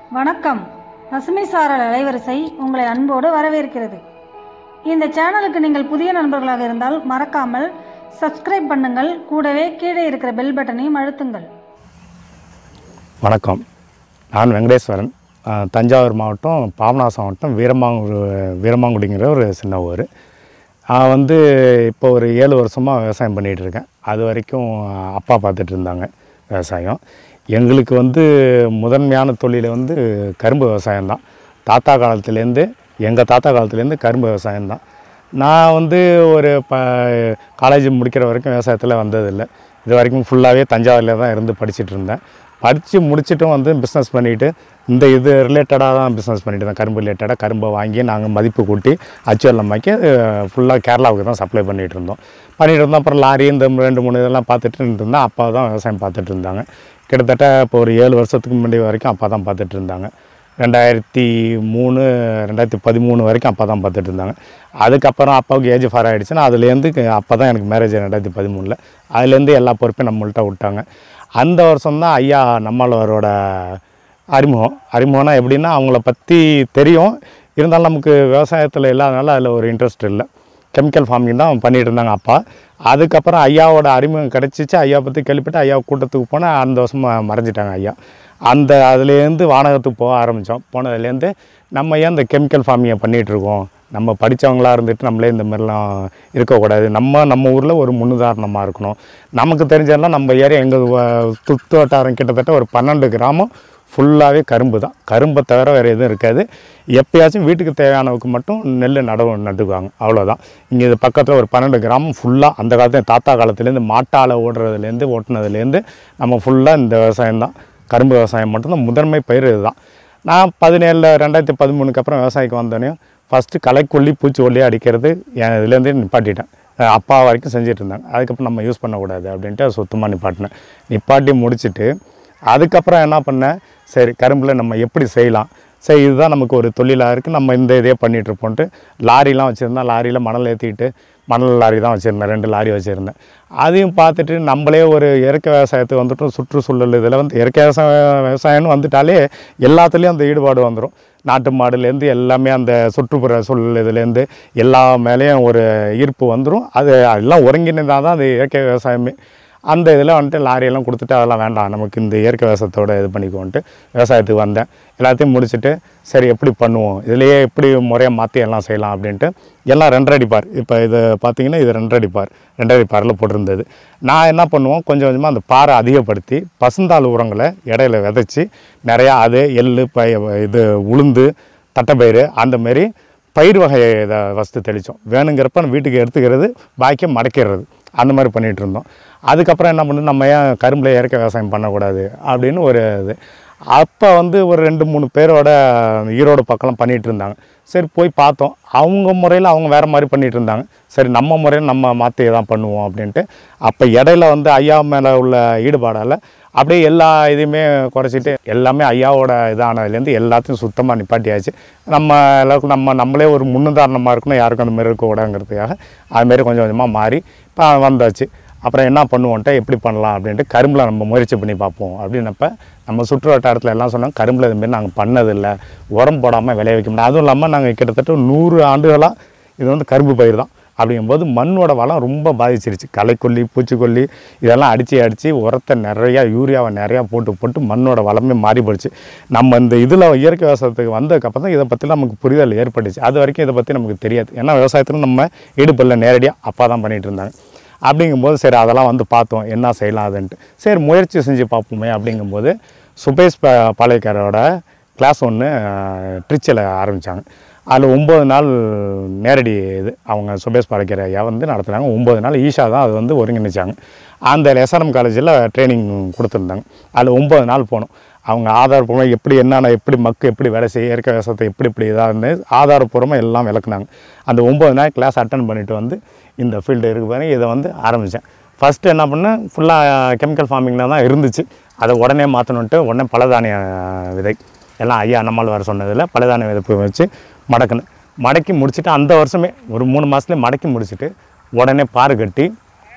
வணக்கம் பசுமை சாரல் அலைவரிசை உங்களை அன்போடு வரவேற்கிறது இந்த சேனலுக்கு நீங்கள் புதிய நண்பர்களாக இருந்தால் மறக்காமல் சப்ஸ்கிரைப் பண்ணுங்கள் கூடவே கீழே இருக்கிற பெல் பட்டனையும் அழுத்துங்கள் வணக்கம் நான் வெங்கடேஸ்வரன் அஹ், தஞ்சாவூர் மாவட்டம் பாபநாசம் மாவட்டம் வீரமாங்கு வீரமாங்குடிங்கிற ஒரு சின்ன ஊர் நான் வந்து இப்போ ஒரு ஏழு வருஷமாக விவசாயம் பண்ணிகிட்டு இருக்கேன் அது வரைக்கும் அப்பா பார்த்துட்டு இருந்தாங்க விவசாயம் எங்களுக்கு வந்து முதன்மையான தொழில் வந்து கரும்பு விவசாயம் தான் தாத்தா காலத்துலேருந்து எங்கள் தாத்தா காலத்துலேருந்து கரும்பு விவசாயம் தான் நான் வந்து ஒரு ப காலேஜ் முடிக்கிற வரைக்கும் விவசாயத்தில் வந்ததில்லை இது வரைக்கும் ஃபுல்லாகவே தஞ்சாவூரில் தான் இருந்து படிச்சுட்டு இருந்தேன் படித்து முடிச்சிட்டும் வந்து பிஸ்னஸ் பண்ணிவிட்டு இந்த இது ரிலேட்டடாக தான் பிஸ்னஸ் பண்ணிட்டு இருந்தேன் கரும்பு ரிலேட்டடாக கரும்பை வாங்கி நாங்கள் மதிப்பு கூட்டி அச்சுவல்லமாக்கி ஃபுல்லாக கேரளாவுக்கு தான் சப்ளை பண்ணிகிட்டு இருந்தோம் பண்ணிகிட்டு இருந்தோம் அப்புறம் லாரி இந்த ரெண்டு மூணு இதெல்லாம் பார்த்துட்டு இருந்தோம் அப்பா தான் விவசாயம் பார்த்துட்டு இருந்தாங்க கிட்டத்தட்ட இப்போ ஒரு ஏழு வருஷத்துக்கு முன்னாடி வரைக்கும் அப்பா தான் பார்த்துட்டு இருந்தாங்க ரெண்டாயிரத்தி மூணு ரெண்டாயிரத்தி பதிமூணு வரைக்கும் அப்பா தான் பார்த்துட்டு இருந்தாங்க அதுக்கப்புறம் அப்பாவுக்கு ஏஜ் ஃபார் ஆகிடுச்சுன்னா அதுலேருந்து அப்போ தான் எனக்கு மேரேஜ் ரெண்டாயிரத்தி பதிமூணில் அதுலேருந்து எல்லா பொறுப்பையும் நம்மள்ட்ட விட்டாங்க அந்த வருஷம் தான் ஐயா நம்மளவரோட அறிமுகம் அறிமுகம்னா எப்படின்னா அவங்கள பற்றி தெரியும் இருந்தாலும் நமக்கு விவசாயத்தில் இல்லாதனால அதில் ஒரு இன்ட்ரெஸ்ட் இல்லை கெமிக்கல் ஃபார்மிங் தான் பண்ணிட்டு இருந்தாங்க அப்பா அதுக்கப்புறம் ஐயாவோட அறிமுகம் கிடச்சிச்சு ஐயா பற்றி கேள்விப்பட்டு ஐயா கூட்டத்துக்கு போனால் அந்த வருஷமாக மறைஞ்சிட்டாங்க ஐயா அந்த அதுலேருந்து வானகத்துக்கு போக ஆரம்பித்தோம் போனதுலேருந்து நம்ம ஏன் இந்த கெமிக்கல் ஃபார்மிங்கை பண்ணிகிட்ருக்கோம் நம்ம படித்தவங்களா இருந்துட்டு நம்மளே இந்த மாதிரிலாம் இருக்கக்கூடாது நம்ம நம்ம ஊரில் ஒரு முன்னுதாரணமாக இருக்கணும் நமக்கு தெரிஞ்சதெல்லாம் நம்ம ஏரியா எங்கள் சுற்று வட்டாரம் கிட்டத்தட்ட ஒரு பன்னெண்டு கிராமம் ஃபுல்லாகவே கரும்பு தான் கரும்பை தவிர வேறு எதுவும் இருக்காது எப்பயாச்சும் வீட்டுக்கு தேவையானவுக்கு மட்டும் நெல் நடவு நட்டுக்குவாங்க அவ்வளோதான் இங்கே இது பக்கத்தில் ஒரு பன்னெண்டு கிராமம் ஃபுல்லாக அந்த காலத்துல தாத்தா காலத்துலேருந்து மாட்டால் ஓடுறதுலேருந்து ஓட்டுனதுலேருந்து நம்ம ஃபுல்லாக இந்த விவசாயம் தான் கரும்பு விவசாயம் மட்டும்தான் முதன்மை பயிர் இதுதான் நான் பதினேழில் ரெண்டாயிரத்தி பதிமூணுக்கு அப்புறம் விவசாயிக்கு வந்தோடனே ஃபஸ்ட்டு களைக்கொல்லி பூச்சிக்கொல்லி அடிக்கிறது என் இதுலேருந்து நிப்பாட்டிட்டேன் அஹ் அப்பா வரைக்கும் செஞ்சுட்டு இருந்தாங்க அதுக்கப்புறம் நம்ம யூஸ் பண்ணக்கூடாது அப்படின்ட்டு சுத்தமாக நிப்பாட்டினேன் நிப்பாட்டி முடிச்சுட்டு அதுக்கப்புறம் என்ன பண்ணேன் சரி கரும்பில் நம்ம எப்படி செய்யலாம் சரி இதுதான் நமக்கு ஒரு தொழிலாக இருக்குது நம்ம இந்த இதே பண்ணிகிட்ருப்போன்ட்டு லாரிலாம் வச்சுருந்தேன் லாரியில் மணல் ஏற்றிக்கிட்டு மணல் லாரி தான் வச்சுருந்தேன் ரெண்டு லாரி வச்சுருந்தேன் அதையும் பார்த்துட்டு நம்மளே ஒரு இயற்கை விவசாயத்துக்கு வந்துட்டோம் சுற்றுச்சூழல் இதில் வந்து இயற்கை விவசாய விவசாயம்னு வந்துட்டாலே எல்லாத்துலேயும் அந்த ஈடுபாடு வந்துடும் நாட்டு மாடுலேருந்து எல்லாமே அந்த சுற்றுப்புற சூழல் இதுலேருந்து எல்லா மேலேயும் ஒரு ஈர்ப்பு வந்துடும் அது எல்லாம் ஒருங்கிணைந்தால் தான் அது இயற்கை விவசாயமே அந்த இதில் வந்துட்டு லாரியெல்லாம் கொடுத்துட்டு அதெல்லாம் வேண்டாம் நமக்கு இந்த இயற்கை விவசாயத்தோட இது பண்ணிக்குவோன்ட்டு விவசாயத்துக்கு வந்தேன் எல்லாத்தையும் முடிச்சுட்டு சரி எப்படி பண்ணுவோம் இதுலேயே எப்படி முறையாக மாற்றி எல்லாம் செய்யலாம் அப்படின்ட்டு எல்லாம் ரெண்டரை பார் இப்போ இது பார்த்தீங்கன்னா இது ரெண்டரை பார் ரெண்டரை பாரில் போட்டிருந்தது நான் என்ன பண்ணுவோம் கொஞ்சம் கொஞ்சமாக அந்த பாறை அதிகப்படுத்தி பசுந்தாள் உரங்களை இடையில விதைச்சி நிறையா அது எள்ளு ப இது உளுந்து தட்டைப்பயிறு அந்த மாரி பயிர் வகை இதை ஃபஸ்ட்டு தெளித்தோம் வேணுங்கிறப்ப வீட்டுக்கு எடுத்துக்கிறது பாக்கியை மடக்கிடுறது அந்த மாதிரி பண்ணிகிட்டு இருந்தோம் அதுக்கப்புறம் என்ன பண்ணுது நம்ம ஏன் கரும்பில் இயற்கை விவசாயம் பண்ணக்கூடாது அப்படின்னு ஒரு இது அப்போ வந்து ஒரு ரெண்டு மூணு பேரோட ஈரோடு பக்கம் பண்ணிகிட்டு இருந்தாங்க சரி போய் பார்த்தோம் அவங்க முறையில் அவங்க வேறு மாதிரி பண்ணிகிட்டு இருந்தாங்க சரி நம்ம முறையில் நம்ம மாற்றி தான் பண்ணுவோம் அப்படின்ட்டு அப்போ இடையில வந்து ஐயா மேலே உள்ள ஈடுபாடால் அப்படியே எல்லா இதையுமே குறைச்சிட்டு எல்லாமே ஐயாவோட இதானதுலேருந்து எல்லாத்தையும் சுத்தமாக நிப்பாட்டியாச்சு நம்ம எல்லாருக்கும் நம்ம நம்மளே ஒரு முன்னுதாரணமாக இருக்கணும் யாருக்கும் அந்த மாதிரி இருக்கக்கூடாதுங்கிறதுக்காக அதுமாரி கொஞ்சம் கொஞ்சமாக மாறி இப்போ வந்தாச்சு அப்புறம் என்ன பண்ணுவோன்ட்டு எப்படி பண்ணலாம் அப்படின்ட்டு கரும்பில் நம்ம முயற்சி பண்ணி பார்ப்போம் அப்படின்னப்ப நம்ம சுற்று வட்டாரத்தில் எல்லாம் சொன்னோம் கரும்பில் இதுமாரி நாங்கள் பண்ணதில்லை உரம் போடாமல் விளைய வைக்க முடியாது அதுவும் இல்லாமல் நாங்கள் கிட்டத்தட்ட நூறு ஆண்டுகளாக இது வந்து கரும்பு பயிர் தான் அப்படிங்கும்போது மண்ணோட வளம் ரொம்ப பாதிச்சிருச்சு களைக்கொல்லி பூச்சிக்கொல்லி இதெல்லாம் அடித்து அடித்து உரத்தை நிறையா யூரியாவை நிறையா போட்டு போட்டு மண்ணோட வளமே மாறி போயிடுச்சு நம்ம இந்த இதில் இயற்கை விவசாயத்துக்கு வந்ததுக்கப்புறம் தான் இதை பற்றி நமக்கு புரிதல் ஏற்பட்டுச்சு அது வரைக்கும் இதை பற்றி நமக்கு தெரியாது ஏன்னா விவசாயத்தில் நம்ம ஈடுபடல நேரடியாக அப்பா தான் பண்ணிகிட்டு இருந்தாங்க அப்படிங்கும்போது சரி அதெல்லாம் வந்து பார்த்தோம் என்ன செய்யலாம் அதுன்ட்டு சரி முயற்சி செஞ்சு பார்ப்போமே அப்படிங்கும்போது சுபேஷ் பா பாளையக்காரோட கிளாஸ் ஒன்று ட்ரிச்சில் ஆரம்பித்தாங்க அதில் ஒம்பது நாள் நேரடி இது அவங்க சுபேஷ் பாளையக்கர் ஐயா வந்து நடத்துனாங்க ஒம்பது நாள் ஈஷா தான் அது வந்து ஒருங்கிணைச்சாங்க அந்த எஸ்ஆர்எம் காலேஜில் ட்ரைனிங் கொடுத்துருந்தாங்க அதில் ஒம்பது நாள் போனோம் அவங்க ஆதாரப்பூர்வமாக எப்படி என்னென்ன எப்படி மக்கு எப்படி வேலை செய்ய இயற்கை விவசாயத்தை எப்படி இப்படி இதாக இருந்து ஆதாரப்பூர்வமாக எல்லாம் விளக்குனாங்க அந்த ஒம்பது நாள் கிளாஸ் அட்டன் பண்ணிட்டு வந்து இந்த ஃபீல்டு இருக்கு பாருங்க இதை வந்து ஆரம்பித்தேன் ஃபஸ்ட்டு என்ன பண்ணேன் ஃபுல்லாக கெமிக்கல் ஃபார்மிங்கில் தான் இருந்துச்சு அதை உடனே மாற்றணுன்ட்டு உடனே பலதானிய விதை எல்லாம் ஐயா நம்மால் வர சொன்னதில் பலதானிய விதைப்பு வச்சு மடக்குனேன் மடக்கி முடிச்சுட்டு அந்த வருஷமே ஒரு மூணு மாதத்துலேயே மடக்கி முடிச்சுட்டு உடனே பாரு கட்டி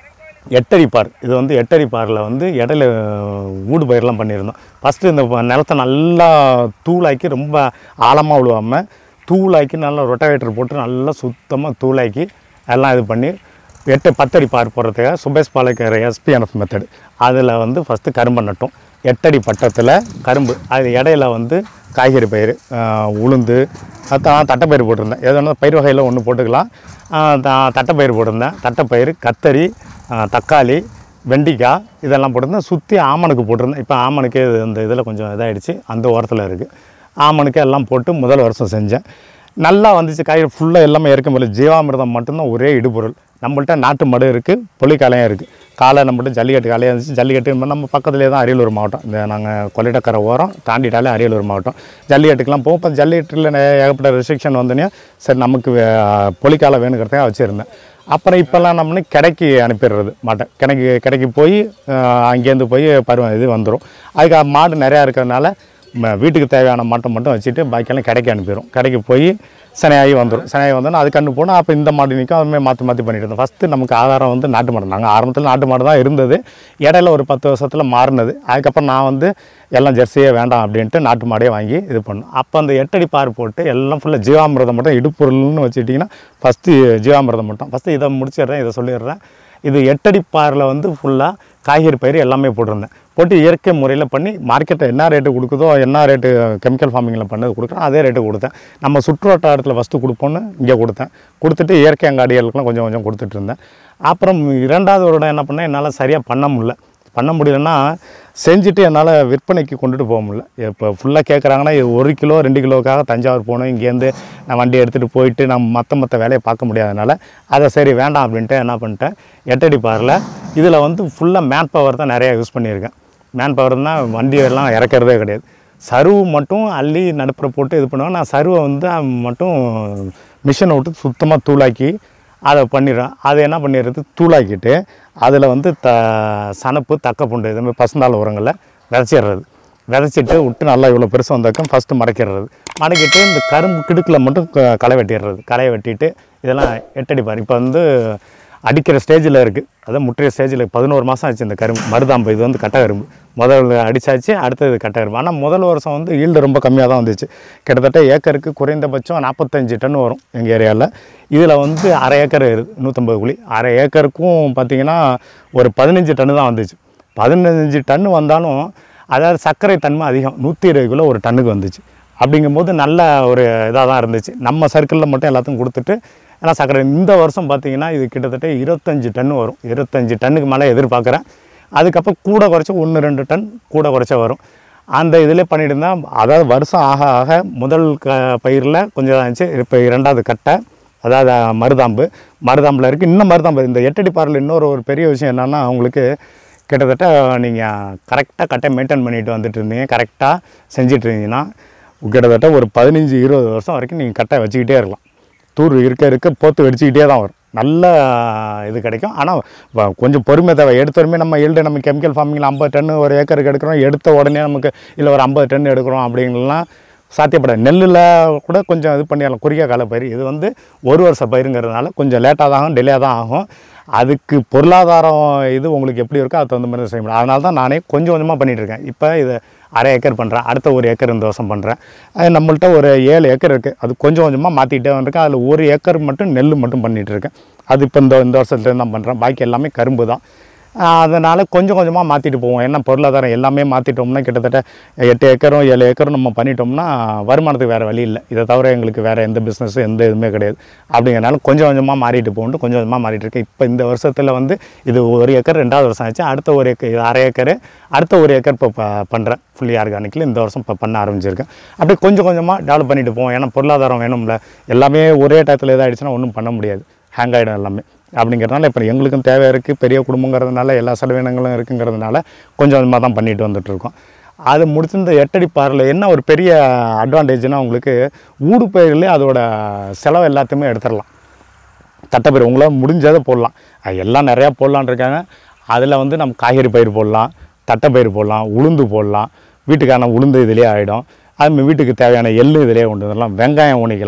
எட்டடி பார் இது வந்து எட்டடி பாரில் வந்து இடையில ஊடு பயிரெலாம் பண்ணியிருந்தோம் ஃபஸ்ட்டு இந்த ப- நிலத்தை நல்லா தூளாக்கி ரொம்ப ஆழமாக விழுவாமல் தூளாக்கி நல்லா ரொட்டவேட்டர் போட்டு நல்லா சுத்தமாக தூளாக்கி எல்லாம் இது பண்ணி எட்டு பத்தடி பார் போடுறதுக்காக சுபேஷ் பாலக்கர் எஸ்பிஎன்எஃப் மெத்தடு அதில் வந்து ஃபஸ்ட்டு கரும்பை நட்டோம் எட்டடி பட்டத்தில் கரும்பு அது இடையில வந்து காய்கறி பயிர் ஆஹ், உளுந்து அதான் தட்டைப்பயிர் போட்டிருந்தேன் எதுனா பயிர் வகையில் ஒன்று போட்டுக்கலாம் ஆஹ், த- தட்டைப்பயிர் போட்டிருந்தேன் தட்டைப்பயிர் கத்தரி ஆஹ், தக்காளி வெண்டிக்காய் இதெல்லாம் போட்டிருந்தேன் சுற்றி ஆமணுக்கு போட்டிருந்தேன் இப்போ ஆமணுக்கு இது இந்த இதில் கொஞ்சம் இதாகிடுச்சு அந்த ஓரத்தில் இருக்குது ஆமணுக்கு எல்லாம் போட்டு முதல் வருஷம் செஞ்சேன் நல்லா வந்துச்சு காய்கறி ஃபுல்லாக எல்லாமே இறக்க முடியல ஜீவாமிர்தம் மட்டும்தான் ஒரே இடுபொருள் நம்மள்ட்ட நாட்டு மடு இருக்குது புலிக்காலையும் இருக்குது காலை நம்மள்ட்ட ஜல்லிக்கட்டு காலையாக இருந்துச்சு ஜல்லிக்கட்டு நம்ம பக்கத்துலேயே தான் அரியலூர் மாவட்டம் இந்த நாங்கள் கொள்ளிடக்கரை ஓரம் தாண்டிட்டாலே அரியலூர் மாவட்டம் ஜல்லிக்கட்டுக்கெலாம் போகும் இப்போ ஜல்லிக்கட்டில் ஏகப்பட்ட ரெஸ்ட்ரிக்ஷன் வந்தோடனே சரி நமக்கு வே- பொலிக்காலை வேணுங்கிறதுக்காக வச்சுருந்தேன் அப்புறம் இப்போல்லாம் நம்ம கடைக்கு அனுப்பிடுறது மாட்டை கடைக்கு கடைக்கு போய் ஆஹ், அங்கேருந்து போய் பருவம் இது வந்துடும் அதுக்கு மாடு நிறையா இருக்கிறதுனால ம- வீட்டுக்கு தேவையான மாட்டை மட்டும் வச்சுட்டு பாக்கியெல்லாம் கடைக்கு அனுப்பிடும் கடைக்கு போய் சனையாகி வந்துடும் சனையாகி வந்தோன்னா அது கண்ணு போனால் அப்போ இந்த மாடு நிற்கும் அதுமாதிரி மாற்றி மாற்றி பண்ணிட்டு இருந்தோம் ஃபஸ்ட்டு நமக்கு ஆதாரம் வந்து நாட்டு மாடு நாங்கள் ஆரம்பத்தில் நாட்டு மாடு தான் இருந்தது இடையில ஒரு பத்து வருஷத்தில் மாறினது அதுக்கப்புறம் நான் வந்து எல்லாம் ஜெர்சியே வேண்டாம் அப்படின்ட்டு நாட்டு மாடே வாங்கி இது பண்ணோம் அப்போ அந்த எட்டடி பார் போட்டு எல்லாம் ஃபுல்லாக ஜீவாமிர்தம் மட்டும் இடுப்பொருள்னு வச்சுட்டிங்கன்னா ஃபஸ்ட்டு ஜீவாமிர்தம் மட்டும் ஃபஸ்ட்டு இதை முடிச்சிடுறேன் இதை சொல்லிடுறேன் இது எட்டடி பாரில் வந்து ஃபுல்லாக காய்கறி பயிர் எல்லாமே போட்டிருந்தேன் போட்டு இயற்கை முறையில் பண்ணி மார்க்கெட்டில் என்ன ரேட்டு கொடுக்குதோ என்ன ரேட்டு கெமிக்கல் ஃபார்மிங்கில் பண்ணது கொடுக்குறோம் அதே ரேட்டு கொடுத்தேன் நம்ம சுற்று வட்டாரத்தில் ஃபஸ்ட்டு கொடுப்போன்னு இங்கே கொடுத்தேன் கொடுத்துட்டு இயற்கை அங்காடிகளுக்கெல்லாம் கொஞ்சம் கொஞ்சம் கொடுத்துட்டு இருந்தேன் அப்புறம் இரண்டாவது வருடம் என்ன பண்ணேன் என்னால் சரியாக பண்ண முடியல பண்ண முடியலன்னா செஞ்சுட்டு என்னால் விற்பனைக்கு கொண்டுட்டு போக முடியல இப்போ ஃபுல்லாக கேட்குறாங்கன்னா இது ஒரு கிலோ ரெண்டு கிலோக்காக தஞ்சாவூர் போகணும் இங்கேருந்து நான் வண்டி எடுத்துகிட்டு போயிட்டு நம்ம மற்ற மற்ற வேலையை பார்க்க முடியாதனால அதை சரி வேண்டாம் அப்படின்ட்டு என்ன பண்ணிட்டேன் எட்டடி பாரில் இதில் வந்து ஃபுல்லாக மேன் பவர் தான் நிறையா யூஸ் பண்ணியிருக்கேன் மேன் பவர்னா வண்டி எல்லாம் இறக்கிறதே கிடையாது சருவு மட்டும் அள்ளி நடுப்புற போட்டு இது பண்ணுவேன் நான் சருவை வந்து அஹ், மட்டும் மிஷினை விட்டு சுத்தமாக தூளாக்கி அதை பண்ணிடுறேன் அதை என்ன பண்ணிடுறது தூளாக்கிட்டு அதில் வந்து த சனப்பு தக்க பூண்டு இது மாதிரி பசுந்தாள் உரங்களை விதைச்சிடுறது விதைச்சிட்டு விட்டு நல்லா இவ்வளோ பெருசு வந்தாக்கம் ஃபஸ்ட்டு மடக்கிடுறது மடக்கிட்டு இந்த கரும்பு கிடுக்கில் மட்டும் க- களை வெட்டிடுறது களையை வெட்டிட்டு இதெல்லாம் எட்டடி பாரு இப்போ வந்து அடிக்கிற ஸ்டேஜில் இருக்குது அதான் முற்றிய ஸ்டேஜில் பதினோரு மாதம் ஆச்சு இந்த கரும்பு மருதாம்பு இது வந்து கட்டை கரும்பு முதல் அடிச்சாச்சு அடுத்தது கட்டை கரும்பு ஆனால் முதல் வருஷம் வந்து ஈல்டு ரொம்ப கம்மியாக தான் வந்துச்சு கிட்டத்தட்ட ஏக்கருக்கு குறைந்தபட்சம் நாற்பத்தஞ்சு டன் வரும் எங்கள் ஏரியாவில் இதில் வந்து அரை ஏக்கர் இருக்குது நூற்றம்பது குழி அரை ஏக்கருக்கும் பார்த்தீங்கன்னா ஒரு பதினஞ்சு டன்னு தான் வந்துச்சு பதினஞ்சு டன்னு வந்தாலும் அதாவது சர்க்கரை தன்மை அதிகம் நூற்றி இருபது கிலோ ஒரு டன்னுக்கு வந்துச்சு அப்படிங்கும்போது நல்ல ஒரு இதாக தான் இருந்துச்சு நம்ம சர்க்கிளில் மட்டும் எல்லாத்துக்கும் கொடுத்துட்டு ஏன்னா சர்க்கரை இந்த வருஷம் பார்த்தீங்கன்னா இது கிட்டத்தட்ட இருபத்தஞ்சி டன் வரும் இருபத்தஞ்சி டன்னுக்கு மேலே எதிர்பார்க்குறேன் அதுக்கப்புறம் கூட குறைச்ச ஒன்று ரெண்டு டன் கூட குறைச்ச வரும் அந்த இதில் பண்ணிட்டு இருந்தால் அதாவது வருஷம் ஆக ஆக முதல் க பயிரில் கொஞ்சம் தான் இருந்துச்சு இப்போ இரண்டாவது கட்டை அதாவது அஹ், மருதாம்பு மருதாம்பில் இருக்குது இன்னும் மருதாம்பு இந்த எட்டடி பாரில் இன்னொரு ஒரு பெரிய விஷயம் என்னென்னா அவங்களுக்கு கிட்டத்தட்ட நீங்கள் கரெக்டாக கட்டை மெயின்டைன் பண்ணிட்டு வந்துட்டு இருந்தீங்க கரெக்டாக செஞ்சுட்டு இருந்தீங்கன்னா கிட்டத்தட்ட ஒரு பதினஞ்சு இருபது வருஷம் வரைக்கும் நீங்கள் கட்டை வச்சுக்கிட்டே இருக்கலாம் தூர் இருக்க இருக்க போத்து வெடிச்சுக்கிட்டே தான் வரும் நல்ல இது கிடைக்கும் ஆனால் வ- கொஞ்சம் பொறுமை தேவை எடுத்தோடனே நம்ம ஈல்டு நம்ம கெமிக்கல் ஃபார்மிங்கில் ஐம்பது டன்னு ஒரு ஏக்கருக்கு எடுக்கிறோம் எடுத்த உடனே நமக்கு இல்லை ஒரு ஐம்பது டன் எடுக்கிறோம் அப்படிங்கலாம் சாத்தியப்படாது நெல்லில் கூட கொஞ்சம் இது பண்ணிடலாம் குறுகிய கால பயிர் இது வந்து ஒரு வருஷ பயிருங்கிறதுனால கொஞ்சம் லேட்டாக தான் ஆகும் டிலே தான் ஆகும் அதுக்கு பொருளாதாரம் இது உங்களுக்கு எப்படி இருக்கோ அது தகுந்த மாதிரி தான் செய்ய முடியும் அதனால தான் நானே கொஞ்சம் கொஞ்சமாக பண்ணிகிட்டு இருக்கேன் இப்போ இது அரை ஏக்கர் பண்ணுறேன் அடுத்த ஒரு ஏக்கர் இந்த வருஷம் பண்ணுறேன் அது நம்மள்ட்ட ஒரு ஏழு ஏக்கர் இருக்குது அது கொஞ்சம் கொஞ்சமாக மாற்றிக்கிட்டே வந்துருக்கேன் அதில் ஒரு ஏக்கர் மட்டும் நெல் மட்டும் பண்ணிகிட்டு இருக்கேன் அது இப்போ இந்த இந்த வருஷத்துலேருந்து தான் பண்ணுறேன் பாக்கி எல்லாமே கரும்பு தான் அதனால் கொஞ்சம் கொஞ்சமாக மாற்றிட்டு போவோம் ஏன்னா பொருளாதாரம் எல்லாமே மாற்றிட்டோம்னா கிட்டத்தட்ட எட்டு ஏக்கரும் ஏழு ஏக்கரும் நம்ம பண்ணிட்டோம்னா வருமானத்துக்கு வேறு வழி இல்லை இதை தவிர எங்களுக்கு வேறு எந்த பிஸ்னஸும் எந்த இதுவுமே கிடையாது அப்படிங்கிறனால கொஞ்சம் கொஞ்சமாக மாறிட்டு போகணும் கொஞ்சம் கொஞ்சமாக மாறிட்டு இருக்கு இப்போ இந்த வருஷத்தில் வந்து இது ஒரு ஏக்கர் ரெண்டாவது வருஷம் ஆச்சு அடுத்த ஒரு ஏக்கர் இது அரை ஏக்கர் அடுத்த ஒரு ஏக்கர் இப்போ பண்ணுறேன் ஃபுல்லி ஆர்கானிக்கில் இந்த வருஷம் இப்போ பண்ண ஆரம்பிச்சிருக்கேன் அப்படியே கொஞ்சம் கொஞ்சமாக டெவலப் பண்ணிட்டு போவோம் ஏன்னா பொருளாதாரம் வேணும்ல எல்லாமே ஒரே டயத்தில் இதாகிடுச்சுன்னா ஒன்றும் பண்ண முடியாது ஹேங் ஆகிடும் எல்லாமே அப்படிங்கிறதுனால இப்போ எங்களுக்கும் தேவை இருக்குது பெரிய குடும்பங்கிறதுனால எல்லா செலவினங்களும் இருக்குங்கிறதுனால கொஞ்சம் கொஞ்சமாக தான் பண்ணிட்டு வந்துட்டு இருக்கோம் அது முடிச்சு இந்த எட்டடி பாரில் என்ன ஒரு பெரிய அட்வான்டேஜ்னால் உங்களுக்கு ஊடு பயிர்களே அதோட செலவு எல்லாத்தையுமே எடுத்துடலாம் தட்டைப்பயிர் உங்களால் முடிஞ்சதை போடலாம் அது எல்லாம் நிறையா போடலான்னு இருக்காங்க அதில் வந்து நம்ம காய்கறி பயிர் போடலாம் தட்டைப்பயிர் போடலாம் உளுந்து போடலாம் வீட்டுக்கான உளுந்து இதிலே ஆகிடும் அதுமாதிரி வீட்டுக்கு தேவையான எள்ளு இதிலே கொண்டு வரலாம் வெங்காயம் ஊனிக்கலாம்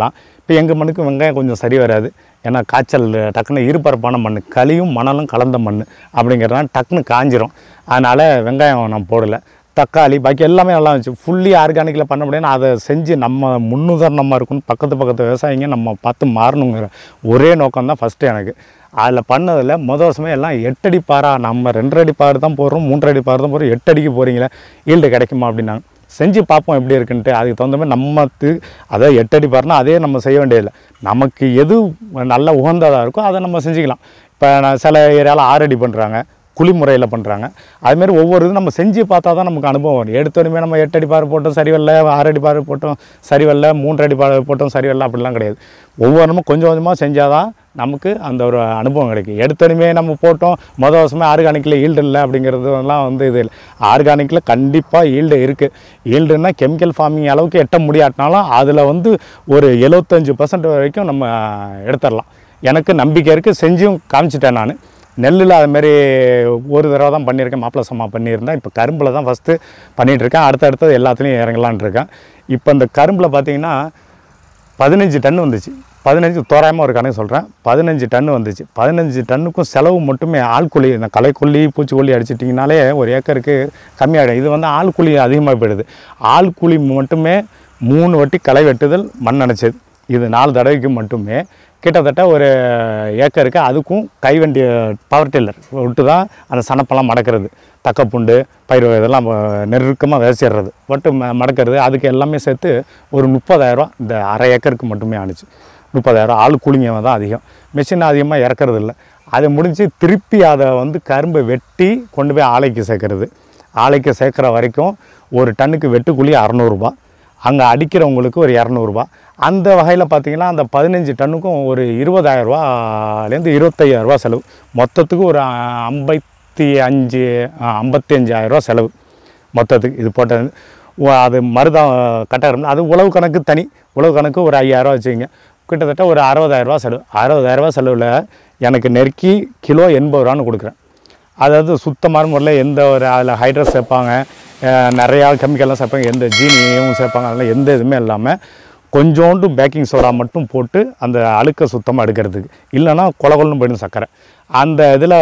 இப்போ எங்கள் மண்ணுக்கு வெங்காயம் கொஞ்சம் சரி வராது ஏன்னா காய்ச்சல் டக்குன்னு ஈரப்பரப்பான மண் களியும் மணலும் கலந்த மண் அப்படிங்கிறதுனால டக்குன்னு காஞ்சிரும் அதனால் வெங்காயம் நான் போடலை தக்காளி பாக்கி எல்லாமே நல்லா இருந்துச்சு ஃபுல்லி ஆர்கானிக்கில் பண்ண முடியாது அதை செஞ்சு நம்ம முன்னுதாரணமாக இருக்கணும் பக்கத்து பக்கத்து விவசாயிங்க நம்ம பார்த்து மாறணுங்கிற ஒரே நோக்கம் தான் ஃபஸ்ட்டு எனக்கு அதில் பண்ணதில் மொதல் வருஷமே எல்லாம் எட்டடி பாரா நம்ம ரெண்டரை அடி பாரு தான் போடுறோம் மூன்றரை அடி பாரு தான் போடுறோம் எட்டு அடிக்கு போகிறீங்களே ஈல்டு கிடைக்குமா அப்படின்னாங்க செஞ்சு பார்ப்போம் எப்படி இருக்குன்ட்டு அதுக்கு தகுந்த மாதிரி நம்ம து- அதாவது எட்டடி பாருனா அதே நம்ம செய்ய வேண்டியதில்லை நமக்கு எது நல்ல உகந்ததாக இருக்கோ அதை நம்ம செஞ்சுக்கலாம் இப்போ நான் சில ஏரியாவில் ஆறடி பண்ணுறாங்க குழி முறையில் பண்ணுறாங்க அதுமாரி ஒவ்வொரு இது நம்ம செஞ்சு பார்த்தா தான் நமக்கு அனுபவம் வரும் எடுத்தோடனே நம்ம எட்டு அடி பாரு போட்டோம் சரி வரல ஆறு அடி பாரு போட்டோம் சரி வரல மூன்று அடி பாரு போட்டோம் சரி வரல அப்படிலாம் கிடையாது ஒவ்வொன்றும் கொஞ்சம் கொஞ்சமாக செஞ்சால் தான் நமக்கு அந்த ஒரு அனுபவம் கிடைக்கும் எடுத்தோடனே நம்ம போட்டோம் மொதல் வருஷமே ஆர்கானிக்கில் ஈல்டு இல்லை அப்படிங்கிறதுலாம் வந்து இது இல்லை ஆர்கானிக்கில் கண்டிப்பாக ஈல்டு இருக்குது ஈல்டுன்னா கெமிக்கல் ஃபார்மிங் அளவுக்கு எட்ட முடியாட்டினாலும் அதில் வந்து ஒரு எழுபத்தஞ்சு பர்சன்ட் வரைக்கும் நம்ம எடுத்துடலாம் எனக்கு நம்பிக்கை இருக்குது செஞ்சும் காமிச்சிட்டேன் நான் நெல்லில் அதுமாரி ஒரு தடவை தான் பண்ணியிருக்கேன் மாப்பிள சம்மா பண்ணியிருந்தேன் இப்போ கரும்பில் தான் ஃபஸ்ட்டு பண்ணிகிட்ருக்கேன் அடுத்தடுத்தது எல்லாத்துலேயும் இறங்கலான் இருக்கேன் இப்போ இந்த கரும்பில் பார்த்தீங்கன்னா பதினஞ்சு டன் வந்துச்சு பதினஞ்சு தோராயமாக ஒரு கணக்கு சொல்கிறேன் பதினஞ்சு டன் வந்துச்சு பதினஞ்சு டன்னுக்கும் செலவு மட்டுமே ஆள்கூலி இந்த களைக்கொல்லி பூச்சிக்கொல்லி அடிச்சிட்டிங்கனாலே ஒரு ஏக்கருக்கு கம்மியாகிடும் இது வந்து ஆள்கூலி அதிகமாக போயிடுது ஆள்கூலி மட்டுமே மூணு வட்டி களை வெட்டுதல் மண் அணைச்சது இது நாலு தடவைக்கு மட்டுமே கிட்டத்தட்ட ஒரு ஏக்கருக்கு அதுக்கும் கைவண்டி பவர் டில்லர் விட்டு தான் அந்த சனப்பெல்லாம் மடக்கிறது தக்கப்பூண்டு பயிர் இதெல்லாம் நெருக்கமாக விதைச்சிடுறது வட்டு ம மடக்கிறது அதுக்கு எல்லாமே சேர்த்து ஒரு முப்பதாயிரரூவா இந்த அரை ஏக்கருக்கு மட்டுமே ஆணுச்சு முப்பதாயிரம் ஆள் கூலிங்க தான் அதிகம் மிஷின் அதிகமாக இறக்கறது இல்லை அது முடிஞ்சு திருப்பி அதை வந்து கரும்பை வெட்டி கொண்டு போய் ஆலைக்கு சேர்க்கறது ஆலைக்கு சேர்க்குற வரைக்கும் ஒரு டன்னுக்கு வெட்டுக்கூலி அறநூறுபா அங்கே அடிக்கிறவங்களுக்கு ஒரு இரநூறுபா அந்த வகையில் பார்த்தீங்கன்னா அந்த பதினஞ்சு டன்னுக்கும் ஒரு இருபதாயிரரூவாலேருந்து இருபத்தையாயிரரூவா செலவு மொத்தத்துக்கு ஒரு அஹ், ஐம்பத்தி அஞ்சு அஹ், ஐம்பத்தி அஞ்சாயிரரூவா செலவு மொத்தத்துக்கு இது போட்டது ஓ, அது மருதம் கட்டாரம் அது உழவு கணக்கு தனி உழவு கணக்கு ஒரு ஐயாயிரரூவா வச்சுக்கிங்க கிட்டத்தட்ட ஒரு அறுபதாயிரரூவா செலவு அறுபதாயிரரூவா செலவில் எனக்கு நெருக்கி கிலோ எண்பது ரூபான்னு கொடுக்குறேன் அதாவது சுத்தமான முறையில் எந்த ஒரு அதில் ஹைட்ரஸ் சேர்ப்பாங்க அஹ் நிறையா கெமிக்கல்லாம் சேர்ப்பாங்க எந்த ஜீனியும் சேர்ப்பாங்க அதெல்லாம் எந்த இதுவுமே இல்லாமல் கொஞ்சோண்டு பேக்கிங் சோடா மட்டும் போட்டு அந்த அழுக்க சுத்தமாக எடுக்கிறதுக்கு இல்லைன்னா கொலகொலன்னு போயிடும் சர்க்கரை அந்த இதில்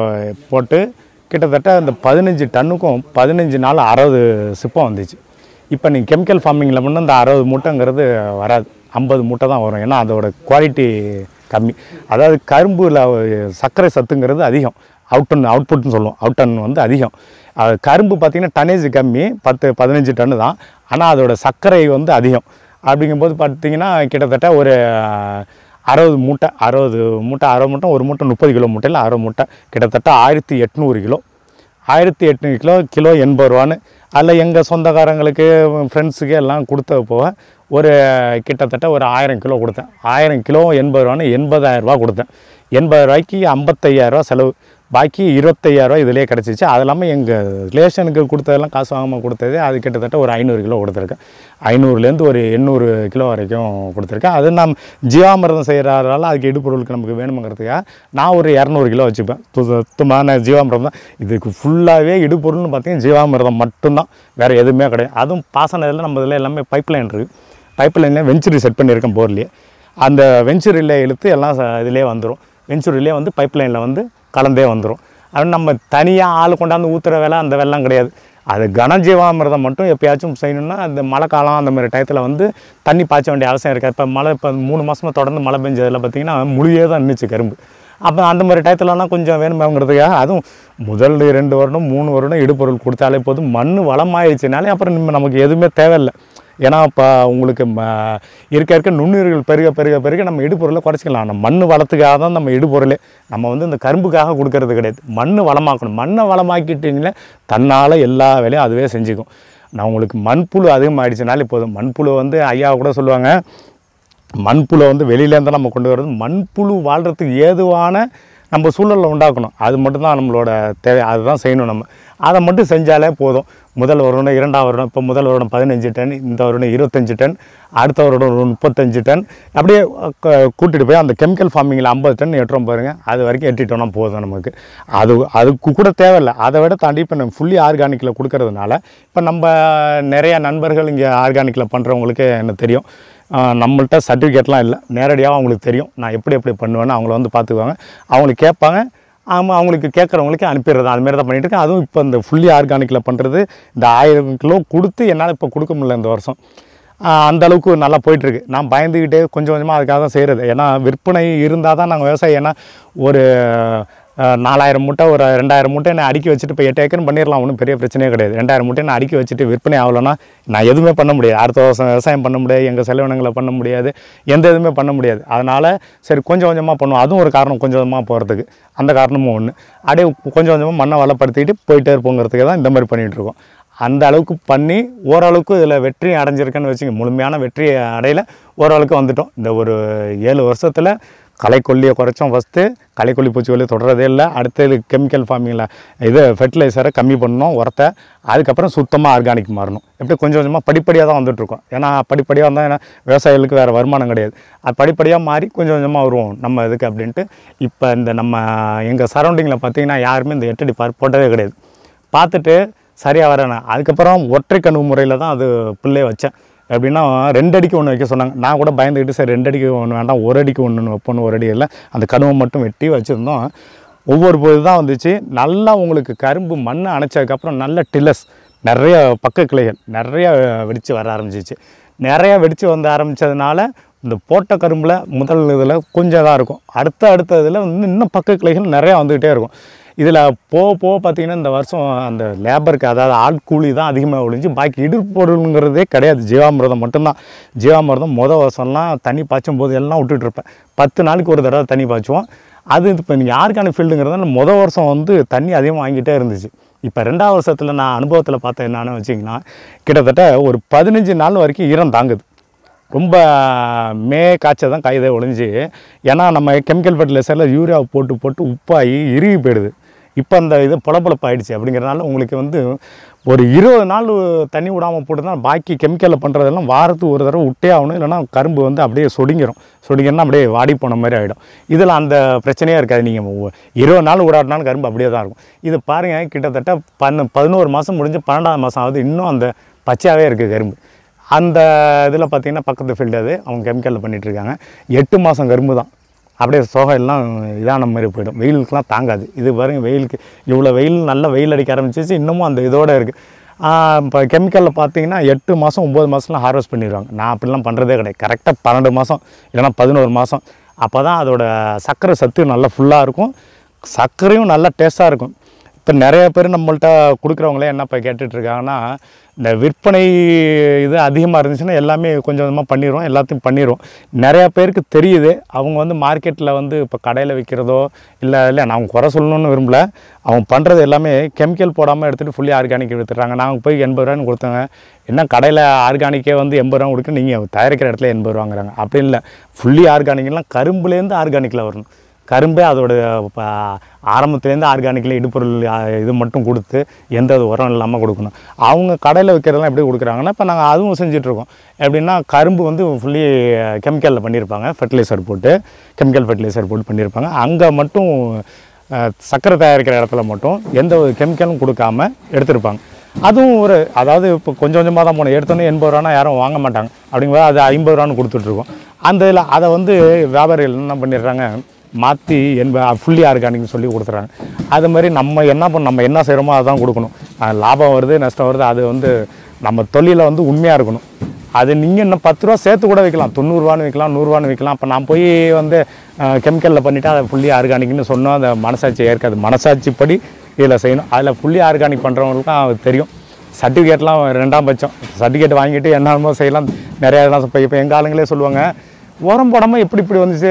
போட்டு கிட்டத்தட்ட அந்த பதினஞ்சு டன்னுக்கும் பதினஞ்சு நாள் அறுபது சிப்பம் வந்துச்சு இப்போ நீங்கள் கெமிக்கல் ஃபார்மிங்கில் பண்ண அந்த அறுபது மூட்டைங்கிறது வராது ஐம்பது மூட்டை தான் வரும் ஏன்னா அதோட குவாலிட்டி கம்மி அதாவது கரும்புல சர்க்கரை சத்துங்கிறது அதிகம் அவுட்டன் அவுட்புட்னு சொல்லுவோம் அவுட்டன் வந்து அதிகம் அது கரும்பு பார்த்திங்கன்னா டனேஜ் கம்மி பத்து பதினஞ்சு டன்னு தான் ஆனால் அதோட சர்க்கரை வந்து அதிகம் அப்படிங்கும்போது பார்த்தீங்கன்னா கிட்டத்தட்ட ஒரு அறுபது மூட்டை அறுபது மூட்டை அறுபது மூட்டை ஒரு மூட்டை முப்பது கிலோ மூட்டையில் அறுபது மூட்டை கிட்டத்தட்ட ஆயிரத்தி எட்நூறு கிலோ ஆயிரத்தி எட்நூறு கிலோ கிலோ எண்பது ரூபான்னு அதில் எங்கள் சொந்தக்காரங்களுக்கு ஃப்ரெண்ட்ஸுக்கு எல்லாம் கொடுத்த போக ஒரு கிட்டத்தட்ட ஒரு ஆயிரம் கிலோ கொடுத்தேன் ஆயிரம் கிலோ எண்பது ரூபான்னு எண்பதாயிரம் ரூபா கொடுத்தேன் எண்பது ரூபாய்க்கு ஐம்பத்தையாயிரரூவா செலவு பாக்கி இருபத்தையாயிரரூவா இதிலே கிடச்சிச்சு அது இல்லாமல் எங்கள் ரிலேஷனுக்கு கொடுத்ததெல்லாம் காசு வாங்காமல் கொடுத்தது அது கிட்டத்தட்ட ஒரு ஐநூறு கிலோ கொடுத்துருக்கேன் ஐநூறுலேருந்து ஒரு எண்ணூறு கிலோ வரைக்கும் கொடுத்துருக்கேன் அது நாம் ஜீவாமிர்தம் செய்கிறதால அதுக்கு இடுபொருளுக்கு நமக்கு வேணுங்கிறதுக்காக நான் ஒரு இரநூறு கிலோ வச்சுப்பேன் து- சுத்தமான ஜீவாமிர்தம் தான் இதுக்கு ஃபுல்லாகவே இடுபொருள்னு பார்த்தீங்கன்னா ஜீவாமிர்தம் மட்டும்தான் வேறு எதுவுமே கிடையாது அதுவும் பாசன இதில் நம்ம இதில் எல்லாமே பைப் லைன் இருக்குது பைப் லைனில் வெஞ்சுரி செட் பண்ணியிருக்கேன் போர்லேயே அந்த வெஞ்சுரியில் இழுத்து எல்லாம் ச- இதிலே வந்துடும் வெஞ்சுரிலே வந்து பைப் லைனில் வந்து கலந்தே வந்துடும் அது நம்ம தனியாக ஆள் கொண்டாந்து ஊற்றுற வேலை அந்த வெள்ளம் கிடையாது அது கனஜீவாமிரதம் மட்டும் எப்பயாச்சும் செய்யணும்னா அந்த மழை காலம் அந்த மாதிரி டயத்தில் வந்து தண்ணி பாய்ச்ச வேண்டிய அவசியம் இருக்காது இப்போ மழை இப்போ மூணு மாதமாக தொடர்ந்து மழை பெஞ்சதில் பார்த்தீங்கன்னா முழுவே தான் நின்றுச்சு கரும்பு அப்போ அந்த மாதிரி டயத்துலலாம் கொஞ்சம் வேணுமாங்கிறதுக்காக அதுவும் முதல் ரெண்டு வருடம் மூணு வருடம் இடுபொருள் கொடுத்தாலே போதும் மண் வளமாயிடுச்சுனாலே அப்புறம் நம்ம நமக்கு எதுவுமே தேவையில்லை ஏன்னா இப்போ உங்களுக்கு ம இருக்க இருக்க நுண்ணுயிர்கள் பெருக பெருக பெருக நம்ம இடுபொருளை குறைச்சிக்கலாம் நம்ம மண் வளத்துக்காக தான் நம்ம இடுபொருளே நம்ம வந்து இந்த கரும்புக்காக கொடுக்கறது கிடையாது மண் வளமாக்கணும் மண்ணை வளமாக்கிட்டீங்களே தன்னால் எல்லா வேலையும் அதுவே செஞ்சுக்கும் நான் உங்களுக்கு மண்புழு அதிகமாகிடுச்சுனாலே போதும் மண்புழு வந்து ஐயா கூட சொல்லுவாங்க மண்புழு வந்து வெளியிலேருந்து நம்ம கொண்டு வர்றது மண்புழு வாழ்கிறதுக்கு ஏதுவான நம்ம சூழலை உண்டாக்கணும் அது மட்டும்தான் நம்மளோட தேவை அதுதான் செய்யணும் நம்ம அதை மட்டும் செஞ்சாலே போதும் முதல் வருடம் இரண்டாவது வருடம் இப்போ முதல் வருடம் பதினஞ்சு டன் இந்த வருடம் இருபத்தஞ்சு டன் அடுத்த வருடம் ஒரு முப்பத்தஞ்சு டன் அப்படியே க- கூட்டிட்டு போய் அந்த கெமிக்கல் ஃபார்மிங்கில் ஐம்பது டன் எட்டுறோம் பாருங்கள் அது வரைக்கும் எட்டிட்டோம்னா போதும் நமக்கு அது அதுக்கு கூட தேவையில்லை அதை விட தாண்டி இப்போ நம்ம ஃபுல்லி ஆர்கானிக்கில் கொடுக்கறதுனால இப்போ நம்ம நிறைய நண்பர்கள் இங்கே ஆர்கானிக்கில் பண்ணுறவங்களுக்கு எனக்கு தெரியும் ஆஹ் நம்மள்ட்ட சர்டிஃபிகேட்லாம் இல்லை நேரடியாக அவங்களுக்கு தெரியும் நான் எப்படி எப்படி பண்ணுவேன்னு அவங்கள வந்து பார்த்துக்குவாங்க அவங்களுக்கு கேட்பாங்க ஆமாம் அவங்களுக்கு கேட்குறவங்களுக்கு அனுப்பிடுறது அது மாதிரி தான் பண்ணிட்டு இருக்கேன் அதுவும் இப்போ இந்த ஃபுல்லி ஆர்கானிக்கில் பண்ணுறது இந்த ஆயிரம் கிலோ கொடுத்து என்னால் இப்போ கொடுக்க முடியல இந்த வருஷம் ஆஹ் அந்த அளவுக்கு நல்லா போயிட்டுருக்கு நான் பயந்துக்கிட்டே கொஞ்சம் கொஞ்சமாக அதுக்காக தான் செய்கிறது ஏன்னா விற்பனை இருந்தால் தான் நாங்கள் விவசாயம் ஏன்னா ஒரு ஆஹ் நாலாயிரம் மூட்டை ஒரு ரெண்டாயிரம் மூட்டை நான் அடுக்கி வச்சுட்டு இப்போ எட்டு ஏக்கர் பண்ணிடலாம் ஒன்றும் பெரிய பிரச்சனையே கிடையாது ரெண்டாயிரம் மூட்டை நான் அடுக்கி வச்சுட்டு விற்பனை ஆகலைன்னா நான் எதுவுமே பண்ண முடியாது அடுத்த வருஷம் விவசாயம் பண்ண முடியாது எங்கள் செலவினங்களை பண்ண முடியாது எந்த இதுவுமே பண்ண முடியாது அதனால் சரி கொஞ்சம் கொஞ்சமாக பண்ணுவோம் அதுவும் ஒரு காரணம் கொஞ்சம் கொஞ்சமாக போகிறதுக்கு அந்த காரணமும் ஒன்று அப்படியே கொஞ்சம் கொஞ்சமாக மண்ணை வளப்படுத்திக்கிட்டு போயிட்டே இருப்போங்கிறதுக்கு தான் இந்த மாதிரி பண்ணிகிட்டு இருக்கோம் அந்த அளவுக்கு பண்ணி ஓரளவுக்கு இதில் வெற்றி அடைஞ்சிருக்கேன்னு வச்சுங்க முழுமையான வெற்றி அடையில ஓரளவுக்கு வந்துட்டோம் இந்த ஒரு ஏழு வருஷத்தில் களைக்கொல்லியை குறைச்சோம் ஃபஸ்ட்டு களைக்கொல்லி பூச்சிக்கொல்லி தொடரதே இல்லை அடுத்தது கெமிக்கல் ஃபார்மிங்கில் இது ஃபெர்டிலைசரை கம்மி பண்ணணும் உரத்தை அதுக்கப்புறம் சுத்தமாக ஆர்கானிக் மாறணும் எப்படி கொஞ்சம் கொஞ்சமாக படிப்படியாக தான் வந்துட்டுருக்கோம் ஏன்னா படிப்படியாக வந்தால் ஏன்னா விவசாயிகளுக்கு வேறு வருமானம் கிடையாது அது படிப்படியாக மாறி கொஞ்சம் கொஞ்சமாக வருவோம் நம்ம இதுக்கு அப்படின்ட்டு இப்போ இந்த நம்ம எங்கள் சரௌண்டிங்கில் பார்த்தீங்கன்னா யாருமே இந்த எட்டடி பார் போட்டதே கிடையாது பார்த்துட்டு சரியாக வரேன் அதுக்கப்புறம் ஒற்றை கனவு முறையில் தான் அது பிள்ளை வச்சேன் எப்படின்னா ரெண்டு அடிக்கு ஒன்று வைக்க சொன்னாங்க நான் கூட பயந்துக்கிட்டு சரி ரெண்டு அடிக்கு ஒன்று வேண்டாம் ஒரு அடிக்கு ஒன்று வைப்போன்னு ஒரு அடி இல்லை அந்த கனவை மட்டும் வெட்டி வச்சுருந்தோம் ஒவ்வொரு பொழுது தான் வந்துச்சு நல்லா உங்களுக்கு கரும்பு மண் அணைச்சதுக்கப்புறம் நல்ல டில்லஸ் நிறைய பக்க கிளைகள் நிறைய வெடித்து வர ஆரம்பிச்சிச்சு நிறைய வெடித்து வந்து ஆரம்பித்ததுனால இந்த போட்ட கரும்பில் முதல் இதில் கொஞ்சம் தான் இருக்கும் அடுத்த அடுத்த இதில் வந்து இன்னும் பக்க கிளைகள் நிறையா வந்துக்கிட்டே இருக்கும் இதில் போக போக பார்த்தீங்கன்னா இந்த வருஷம் அந்த லேபருக்கு அதாவது ஆட்கூலி தான் அதிகமாக ஒழிஞ்சு பாக்கி இடுப்பொருளுங்கிறதே கிடையாது ஜீவாமிர்தம் மட்டும்தான் ஜீவாமிர்தம் மொதல் வருஷம்லாம் தண்ணி பாய்ச்சும் போது எல்லாம் விட்டுட்டு இருப்பேன் பத்து நாளைக்கு ஒரு தடவை தண்ணி பாய்ச்சுவோம் அது இப்போ நீங்கள் யாருக்கான ஃபீல்டுங்கிறதால மொதல் வருஷம் வந்து தண்ணி அதிகமாக வாங்கிட்டே இருந்துச்சு இப்போ ரெண்டாவது வருஷத்தில் நான் அனுபவத்தில் பார்த்தேன் என்னன்னு வச்சிங்கன்னா கிட்டத்தட்ட ஒரு பதினஞ்சு நாள் வரைக்கும் ஈரம் தாங்குது ரொம்ப மே காய்ச்சல் தான் காய்தே ஒழிஞ்சு ஏன்னா நம்ம கெமிக்கல் ஃபர்டிலைசரில் யூரியா போட்டு போட்டு உப்பாகி இறுகி போயிடுது இப்போ அந்த இது பொலப்பொலப்பு ஆயிடுச்சு அப்படிங்கிறனால உங்களுக்கு வந்து ஒரு இருபது நாள் தண்ணி விடாமல் போட்டுனா பாக்கி கெமிக்கலில் பண்ணுறதெல்லாம் வாரத்துக்கு ஒரு தடவை விட்டே ஆகணும் இல்லைன்னா கரும்பு வந்து அப்படியே சொடிங்கிரும் சொடிங்கன்னா அப்படியே வாடி போன மாதிரி ஆகிடும் இதில் அந்த பிரச்சனையே இருக்காது நீங்கள் இருபது நாள் விடாட்டினாலும் கரும்பு அப்படியே தான் இருக்கும் இது பாருங்கள் கிட்டத்தட்ட பன்னு பதினோரு மாதம் முடிஞ்சு பன்னெண்டாவது மாதம் ஆகுது இன்னும் அந்த பச்சையாகவே இருக்குது கரும்பு அந்த இதில் பார்த்தீங்கன்னா பக்கத்து ஃபீல்டு அது அவங்க கெமிக்கலில் பண்ணிகிட்டு இருக்காங்க எட்டு மாதம் கரும்பு தான் அப்படியே சோகை எல்லாம் இதான மாதிரி போயிடும் வெயிலுக்குலாம் தாங்காது இது பாருங்க வெயிலுக்கு இவ்வளோ வெயில் நல்ல வெயில் அடிக்க ஆரம்பிச்சிச்சு இன்னமும் அந்த இதோட இருக்குது இப்போ கெமிக்கலில் பார்த்தீங்கன்னா எட்டு மாதம் ஒம்பது மாதம்லாம் ஹார்வெஸ்ட் பண்ணிடுவாங்க நான் அப்படிலாம் பண்ணுறதே கிடையாது கரெக்டாக பன்னெண்டு மாதம் இல்லைன்னா பதினோரு மாதம் அப்போ தான் அதோட சர்க்கரை சத்து நல்லா ஃபுல்லாக இருக்கும் சர்க்கரையும் நல்லா டேஸ்ட்டாக இருக்கும் இப்போ நிறைய பேர் நம்மள்ட்ட கொடுக்குறவங்களே என்ன இப்போ கேட்டுட்ருக்காங்கன்னா இந்த விற்பனை இது அதிகமாக இருந்துச்சுன்னா எல்லாமே கொஞ்சம் கொஞ்சமாக பண்ணிடுவோம் எல்லாத்தையும் பண்ணிடுவோம் நிறையா பேருக்கு தெரியுது அவங்க வந்து மார்க்கெட்டில் வந்து இப்போ கடையில் விற்கிறதோ இல்லை இல்லை நான் குறை சொல்லணும்னு விரும்பல அவங்க பண்ணுறது எல்லாமே கெமிக்கல் போடாமல் எடுத்துகிட்டு ஃபுல்லி ஆர்கானிக் விற்றுறாங்க நாங்கள் போய் எண்பது ரூபான்னு கொடுத்தாங்க என்ன கடையில் ஆர்கானிக்கே வந்து எண்பது ரூபா கொடுக்க நீங்கள் தயாரிக்கிற இடத்துல எண்பது ரூபாங்கிறாங்க அப்படி இல்லை ஃபுல்லி ஆர்கானிக்லாம் கரும்புலேருந்து ஆர்கானிக்கில் வரணும் கரும்பே அதோட ப- ஆரம்பத்துலேருந்து ஆர்கானிக்கில் இடுப்பொருள் ஆ, இது மட்டும் கொடுத்து எந்த ஒரு உரம் இல்லாமல் கொடுக்கணும் அவங்க கடையில் விற்கிறதெல்லாம் எப்படி கொடுக்குறாங்கன்னா இப்போ நாங்கள் அதுவும் செஞ்சிட்ருக்கோம் எப்படின்னா கரும்பு வந்து ஃபுல்லி கெமிக்கலில் பண்ணியிருப்பாங்க ஃபெர்டிலைசர் போட்டு கெமிக்கல் ஃபெர்டிலைசர் போட்டு பண்ணியிருப்பாங்க அங்கே மட்டும் அஹ், சர்க்கரை தயாரிக்கிற இடத்துல மட்டும் எந்த ஒரு கெமிக்கலும் கொடுக்காம எடுத்திருப்பாங்க அதுவும் ஒரு அதாவது இப்போ கொஞ்சம் கொஞ்சமாக தான் போனோம் எடுத்தோன்னே எண்பது ரூபானா யாரும் வாங்க மாட்டாங்க அப்படிங்கும்போது அது ஐம்பது ரூபான்னு கொடுத்துட்ருக்கோம் அந்த இதில் அதை வந்து வியாபாரிகள் என்ன பண்ணிடுறாங்க மாற்றி என்ப ஃபுல்லி ஆர்கானிக்னு சொல்லி கொடுத்துறாங்க அது மாதிரி நம்ம என்ன பண்ண நம்ம என்ன செய்கிறோமோ அதான் கொடுக்கணும் அஹ் லாபம் வருது நஷ்டம் வருது அது வந்து நம்ம தொழிலில் வந்து உண்மையாக இருக்கணும் அது நீங்கள் இன்னும் பத்து ரூபா சேர்த்து கூட வைக்கலாம் தொண்ணூறுரூவான்னு விற்கலாம் நூறுரூவான்னு விற்கலாம் அப்போ நான் போய் வந்து கெமிக்கலில் பண்ணிவிட்டு அதை ஃபுல்லி ஆர்கானிக்னு சொன்னோம் அந்த மனசாட்சி ஏற்காது மனசாட்சிப்படி இதில் செய்யணும் அதில் ஃபுல்லி ஆர்கானிக் பண்ணுறவங்களுக்கும் அது தெரியும் சர்டிஃபிகேட்லாம் ரெண்டாம் பட்சம் சர்டிஃபிகேட் வாங்கிட்டு என்னமோ செய்யலாம் நிறையா இதெல்லாம் இப்போ இப்போ எங்கள் ஆளுங்களே சொல்லுவாங்க உரம் போடாமல் எப்படி இப்படி வந்துச்சு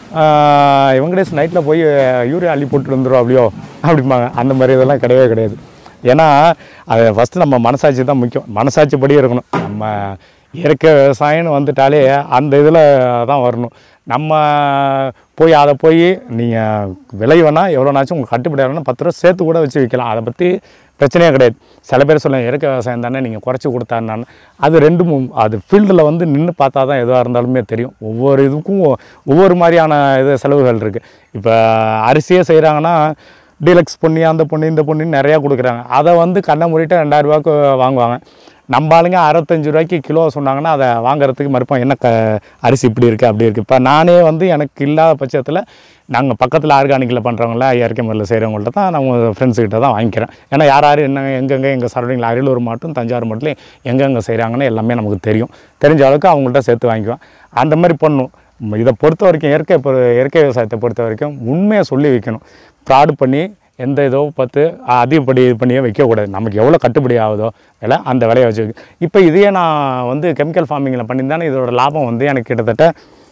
ஆஹ் வெங்கடேஷ் நைட்டில் போய் யூரியா அள்ளி போட்டு வந்துடும் அப்படியோ அப்படிம்பாங்க அந்த மாதிரி இதெல்லாம் கிடையவே கிடையாது ஏன்னா அது ஃபஸ்ட்டு நம்ம மனசாட்சி தான் முக்கியம் மனசாட்சிப்படி இருக்கணும் நம்ம இயற்கை விவசாயம்னு வந்துட்டாலே அந்த இதில் தான் வரணும் நம்ம போய் அதை போய் நீங்கள் விலை வேணால் எவ்வளோனாச்சும் உங்களுக்கு கட்டுப்படி ஆகணும்னா பத்து ரூபா சேர்த்து கூட வச்சு விற்கலாம் அதை பற்றி பிரச்சனையே கிடையாது சில பேர் சொல்லுவாங்க இயற்கை விவசாயம் தானே நீங்கள் குறைச்சி கொடுத்தாருனான்னு அது ரெண்டு மூ அது ஃபீல்டில் வந்து நின்று பார்த்தா தான் எதுவாக இருந்தாலுமே தெரியும் ஒவ்வொரு இதுக்கும் ஒ- ஒவ்வொரு மாதிரியான இது செலவுகள் இருக்குது இப்போ அரிசியே செய்கிறாங்கன்னா டீலக்ஸ் பொன்னி அந்த பொண்ணு இந்த பொண்ணுன்னு நிறையா கொடுக்குறாங்க அதை வந்து கண்ணை மூடிட்டு ரெண்டாயிரம் ரூபாய்க்கு வாங்குவாங்க நம்ம ஆளுங்க அறுபத்தஞ்சு ரூபாய்க்கு கிலோ சொன்னாங்கன்னா அதை வாங்குறதுக்கு மறுப்போம் என்ன க அரிசி இப்படி இருக்குது அப்படி இருக்குது இப்போ நானே வந்து எனக்கு இல்லாத பட்சத்தில் நாங்கள் பக்கத்தில் ஆர்கானிக்கில் பண்ணுறவங்கள இயற்கை முறையில் செய்கிறவங்கள்ட்ட தான் நம்ம ஃப்ரெண்ட்ஸுக்கிட்ட தான் வாங்கிக்கிறேன் ஏன்னா யார் யார் என்ன எங்கெங்கே எங்கள் சரௌண்டிங்கில் அரியலூர் மாவட்டம் தஞ்சாவூர் மாவட்டத்தில் எங்கெங்கே செய்கிறாங்கன்னு எல்லாமே நமக்கு தெரியும் தெரிஞ்ச அளவுக்கு அவங்கள்ட்ட சேர்த்து வாங்கிக்குவேன் அந்த மாதிரி பண்ணும் இதை பொறுத்த வரைக்கும் இயற்கை பொறு- இயற்கை விவசாயத்தை பொறுத்த வரைக்கும் உண்மையை சொல்லி வைக்கணும் ஃப்ராடு பண்ணி எந்த இதோ பார்த்து அதிகப்படி இது பண்ணியே வைக்கக்கூடாது நமக்கு எவ்வளோ கட்டுப்படி ஆகுதோ விலை அந்த விலையை வச்சு வைக்க இப்போ இதையே நான் வந்து கெமிக்கல் ஃபார்மிங்கில் பண்ணியிருந்தானே இதோட லாபம் வந்து எனக்கு கிட்டத்தட்ட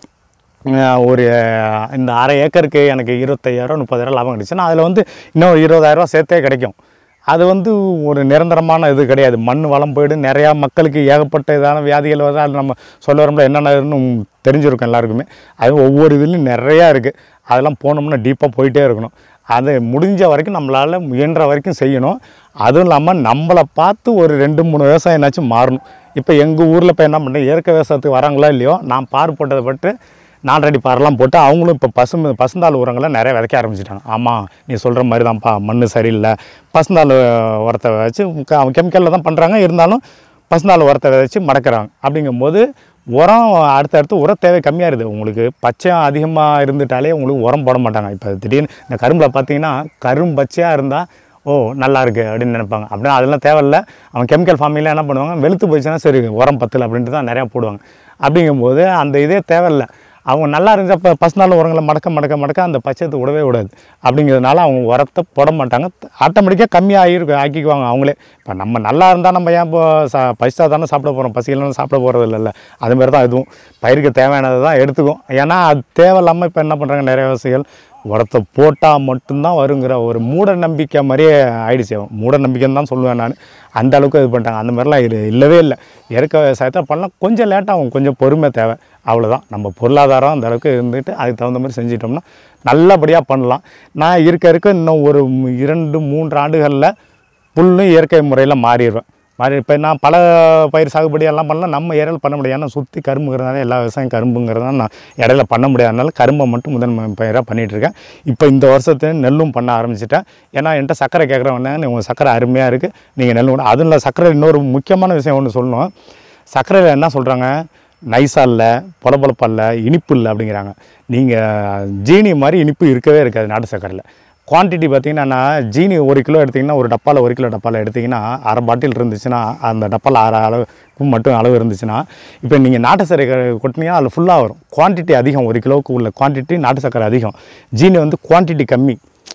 அஹ், ஒரு அஹ், இந்த அரை ஏக்கருக்கு எனக்கு இருபத்தையாயிரம் முப்பதாயிரம் லாபம் கிடைச்சுன்னா அதில் வந்து இன்னும் ஒரு இருபதாயிரரூவா சேர்த்தே கிடைக்கும் அது வந்து ஒரு நிரந்தரமான இது கிடையாது மண் வளம் போயிடு நிறையா மக்களுக்கு ஏகப்பட்ட இதான வியாதிகள் வருது அது நம்ம சொல்ல வரும்போது என்னென்னு தெரிஞ்சிருக்கும் எல்லாருக்குமே அது ஒவ்வொரு இதுலையும் நிறையா இருக்குது அதெல்லாம் போனோம்னா டீப்பாக போயிட்டே இருக்கணும் அது முடிஞ்ச வரைக்கும் நம்மளால் முயன்ற வரைக்கும் செய்யணும் அதுவும் இல்லாமல் நம்மளை பார்த்து ஒரு ரெண்டு மூணு விவசாயம்னாச்சும் மாறணும் இப்போ எங்கள் ஊரில் இப்போ என்ன பண்ணுறேன் இயற்கை விவசாயத்துக்கு வராங்களோ இல்லையோ நான் பார் போட்டதை பட்டு நாலரடி பாரெல்லாம் போட்டு அவங்களும் இப்போ பசுமை பசுந்தாள் உரங்களை நிறைய விதைக்க ஆரம்பிச்சிட்டாங்க ஆமாம் நீ சொல்கிற மாதிரி தான்ப்பா மண் சரியில்லை பசுந்தாள் உரத்தை வச்சு கெமிக்கலில் தான் பண்ணுறாங்க இருந்தாலும் பசுந்தாள் உரத்தை விதைச்சு மடக்கிறாங்க அப்படிங்கும்போது உரம் அடுத்தடுத்து உர தேவை கம்மியாக இருக்குது உங்களுக்கு பச்சையம் அதிகமாக இருந்துட்டாலே உங்களுக்கு உரம் போட மாட்டாங்க இப்போ திடீர்னு இந்த கரும்பில் பார்த்தீங்கன்னா கரும் பச்சையாக இருந்தால் ஓ நல்லா இருக்கு அப்படின்னு நினைப்பாங்க அப்படின்னா அதெல்லாம் தேவையில்ல அவன் கெமிக்கல் ஃபார்மிங்கில் என்ன பண்ணுவாங்க வெளுத்து போயிடுச்சுன்னா சரி உரம் பத்தல அப்படின்ட்டு தான் நிறையா போடுவாங்க அப்படிங்கும்போது அந்த இதே தேவையில்ல அவங்க நல்லா இருந்துச்சு அப்போ பசுநாள் உரங்களை மடக்க மடக்க மடக்க அந்த பச்சையத்தை விடவே விடாது அப்படிங்கிறதுனால அவங்க உரத்தை போட மாட்டாங்க ஆட்டோமேட்டிக்காக கம்மியாக இருக்கு ஆக்கிக்குவாங்க அவங்களே இப்போ நம்ம நல்லா இருந்தால் நம்ம ஏன் இப்போ சா பசிச்சா தானே சாப்பிட போகிறோம் பசிக்கலாம் சாப்பிட போகிறது இல்லைல்ல அது மாதிரி தான் இதுவும் பயிருக்கு தேவையானதை தான் எடுத்துக்கும் ஏன்னா அது தேவையில்லாமல் இப்போ என்ன பண்ணுறாங்க நிறைய விவசாயிகள் உரத்தை போட்டால் மட்டும்தான் வருங்கிற ஒரு மூட நம்பிக்கை மாதிரியே ஆயிடுச்சு மூட நம்பிக்கைன்னு தான் சொல்லுவேன் நான் அந்த அளவுக்கு இது பண்ணிட்டாங்க அந்த மாதிரிலாம் இது இல்லவே இல்லை இயற்கை விவசாயத்தை பண்ணலாம் கொஞ்சம் லேட்டாகும் கொஞ்சம் பொறுமை தேவை அவ்வளோதான் நம்ம பொருளாதாரம் அந்த அளவுக்கு இருந்துட்டு அதுக்கு தகுந்த மாதிரி செஞ்சிட்டோம்னா நல்லபடியாக பண்ணலாம் நான் இருக்க இருக்க இன்னும் ஒரு மு- இரண்டு மூன்று ஆண்டுகளில் புல்லும் இயற்கை முறையில் மாறிடுவேன் மாறி இப்போ நான் பல பயிர் சாகுபடி எல்லாம் பண்ணலாம் நம்ம ஏரியாவில் பண்ண முடியாது ஏன்னா சுற்றி கரும்புங்கிறதுனால எல்லா விவசாயம் கரும்புங்கிறதுனால நான் இடையில பண்ண முடியாதனால கரும்பை மட்டும் முதல் பயிராக பண்ணிகிட்டு இருக்கேன் இப்போ இந்த வருஷத்துல நெல்லும் பண்ண ஆரம்பிச்சிட்டேன் ஏன்னா என்கிட்ட சர்க்கரை கேட்குறவங்க உங்கள் சர்க்கரை அருமையாக இருக்குது நீங்கள் நெல் கூட அதுவும் இல்லை சர்க்கரை இன்னொரு முக்கியமான விஷயம் ஒன்று சொல்லணும் சர்க்கரையில் என்ன சொல்கிறாங்க நைஸாக இல்லை பொலப்பொலப்பா இல்லை இனிப்பு இல்லை அப்படிங்கிறாங்க நீங்கள் ஜீனி மாதிரி இனிப்பு இருக்கவே இருக்காது நாட்டு சர்க்கரையில் குவான்டிட்டி பார்த்தீங்கன்னா நான் ஜீனி ஒரு கிலோ எடுத்திங்கன்னா ஒரு டப்பாவில் ஒரு கிலோ டப்பாவில் எடுத்திங்கன்னா அரை பாட்டில் இருந்துச்சுன்னா அந்த டப்பாவில் அரை அளவு மட்டும் அளவு இருந்துச்சுன்னா இப்போ நீங்கள் நாட்டு சர்க்கரை கொட்டினீங்கன்னா அதில் ஃபுல்லாக வரும் குவான்டிட்டி அதிகம் ஒரு கிலோவுக்கு உள்ள குவான்டிட்டி நாட்டு சர்க்கரை அதிகம் ஜீனி வந்து குவான்டிட்டி கம்மி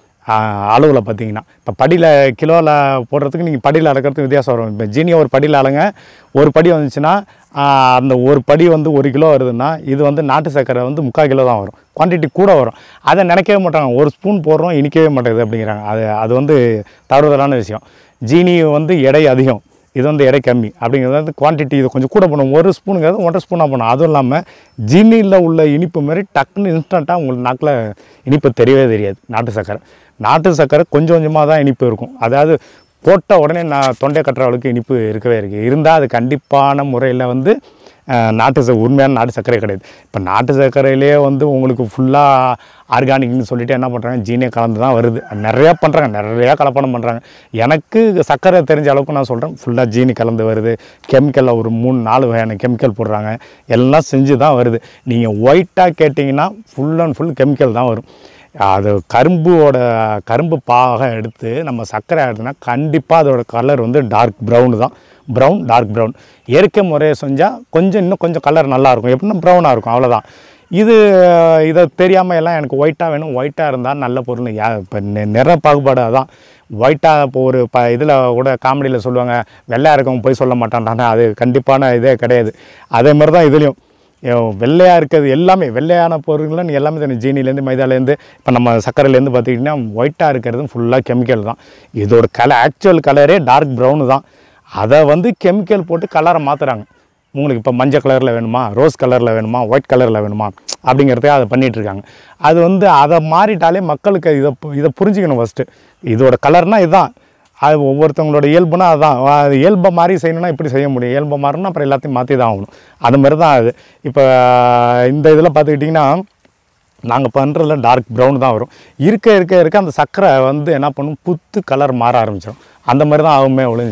அளவில் பார்த்தீங்கன்னா இப்போ படியில் கிலோவில் போடுறதுக்கு நீங்கள் படியில் அளக்கிறதுக்கு வித்தியாசம் வரும் இப்போ ஜீனியை ஒரு படியில் அளங்க ஒரு படி வந்துச்சுன்னா ஆஹ், அந்த ஒரு படி வந்து ஒரு கிலோ வருதுன்னா இது வந்து நாட்டு சர்க்கரை வந்து முக்கால் கிலோ தான் வரும் குவான்டிட்டி கூட வரும் அதை நினைக்கவே மாட்டாங்க ஒரு ஸ்பூன் போடுறோம் இனிக்கவே மாட்டேங்குது அப்படிங்கிறாங்க அது அது வந்து தவறுதலான விஷயம் ஜீனி வந்து எடை அதிகம் இது வந்து எடை கம்மி அப்படிங்கிறது வந்து குவான்டிட்டி இது கொஞ்சம் கூட பண்ணும் ஒரு ஸ்பூனுங்கிறது ஒன்றரை ஸ்பூனாக பண்ணும் அதுவும் இல்லாமல் ஜீனியில் உள்ள இனிப்பு மாதிரி டக்குன்னு இன்ஸ்டண்ட்டாக உங்களுக்கு நாக்கில் இனிப்பு தெரியவே தெரியாது நாட்டு சர்க்கரை நாட்டு சர்க்கரை கொஞ்சம் கொஞ்சமாக தான் இனிப்பு இருக்கும் அதாவது போட்ட உடனே நான் தொண்டை கட்டுற அளவுக்கு இனிப்பு இருக்கவே இருக்குது இருந்தால் அது கண்டிப்பான முறையில் வந்து அஹ், நாட்டு ச உண்மையான நாட்டு சர்க்கரை கிடையாது இப்போ நாட்டு சர்க்கரையிலே வந்து உங்களுக்கு ஃபுல்லாக ஆர்கானிக்னு சொல்லிட்டு என்ன பண்ணுறாங்க ஜீனியை கலந்து தான் வருது நிறையா பண்ணுறாங்க நிறையா கலப்படம் பண்ணுறாங்க எனக்கு சர்க்கரை தெரிஞ்ச அளவுக்கு நான் சொல்கிறேன் ஃபுல்லாக ஜீனி கலந்து வருது கெமிக்கலில் ஒரு மூணு நாலு வகையான கெமிக்கல் போடுறாங்க எல்லாம் செஞ்சு தான் வருது நீங்கள் ஒயிட்டாக கேட்டிங்கன்னா ஃபுல் அண்ட் ஃபுல் கெமிக்கல் தான் வரும் அது கரும்போட கரும்பு பாகம் எடுத்து நம்ம சர்க்கரை ஆடுனா கண்டிப்பாக அதோட கலர் வந்து டார்க் ப்ரௌன் தான் ப்ரௌன் டார்க் ப்ரௌன் இயற்கை முறையை செஞ்சால் கொஞ்சம் இன்னும் கொஞ்சம் கலர் நல்லாயிருக்கும் எப்படின்னா ப்ரௌனாக இருக்கும் அவ்வளோதான் இது இதை தெரியாமல் எல்லாம் எனக்கு ஒயிட்டாக வேணும் ஒயிட்டாக இருந்தால் நல்ல பொருள் யா இப்போ நிற பாகுபாடு அதான் ஒயிட்டாக இப்போ ஒரு ப இதில் கூட காமெடியில் சொல்லுவாங்க வெள்ளையாக இருக்கவங்க போய் சொல்ல மாட்டான்டாங்க அது கண்டிப்பான இதே கிடையாது அதே மாதிரி தான் இதுலேயும் வெள்ளையாக இருக்கிறது எல்லாமே வெள்ளையான பொருள்கள் நீ எல்லாமே தானே ஜீனிலேருந்து மைதாலேருந்து இப்போ நம்ம சர்க்கரையிலேருந்து பார்த்துக்கிட்டிங்கன்னா ஒயிட்டாக இருக்கிறது ஃபுல்லாக கெமிக்கல் தான் இதோட கலர் ஆக்சுவல் கலரே டார்க் ப்ரௌனு தான் அதை வந்து கெமிக்கல் போட்டு கலரை மாற்றுறாங்க உங்களுக்கு இப்போ மஞ்சள் கலரில் வேணுமா ரோஸ் கலரில் வேணுமா ஒயிட் கலரில் வேணுமா அப்படிங்கிறதுக்காக அதை பண்ணிட்டு இருக்காங்க அது வந்து அதை மாறிட்டாலே மக்களுக்கு இதை பு- இதை புரிஞ்சுக்கணும் ஃபஸ்ட்டு இதோட கலர்னால் இதுதான் அது ஒவ்வொருத்தவங்களோட இயல்புனா அதுதான் அது இயல்பை மாதிரி செய்யணும்னா இப்படி செய்ய முடியும் இயல்பை மாறினா அப்புறம் எல்லாத்தையும் மாற்றி தான் ஆகணும் அது மாதிரி தான் அது இப்போ இந்த இதில் பார்த்துக்கிட்டிங்கன்னா நாங்கள் பண்ணுறதுல டார்க் ப்ரௌன் தான் வரும் இருக்க இருக்க இருக்க அந்த சர்க்கரை வந்து என்ன பண்ணும் புத்து கலர் மாற ஆரம்பிச்சிடும் அந்த மாதிரி தான் ஆகுமே ஒழிஞ்சு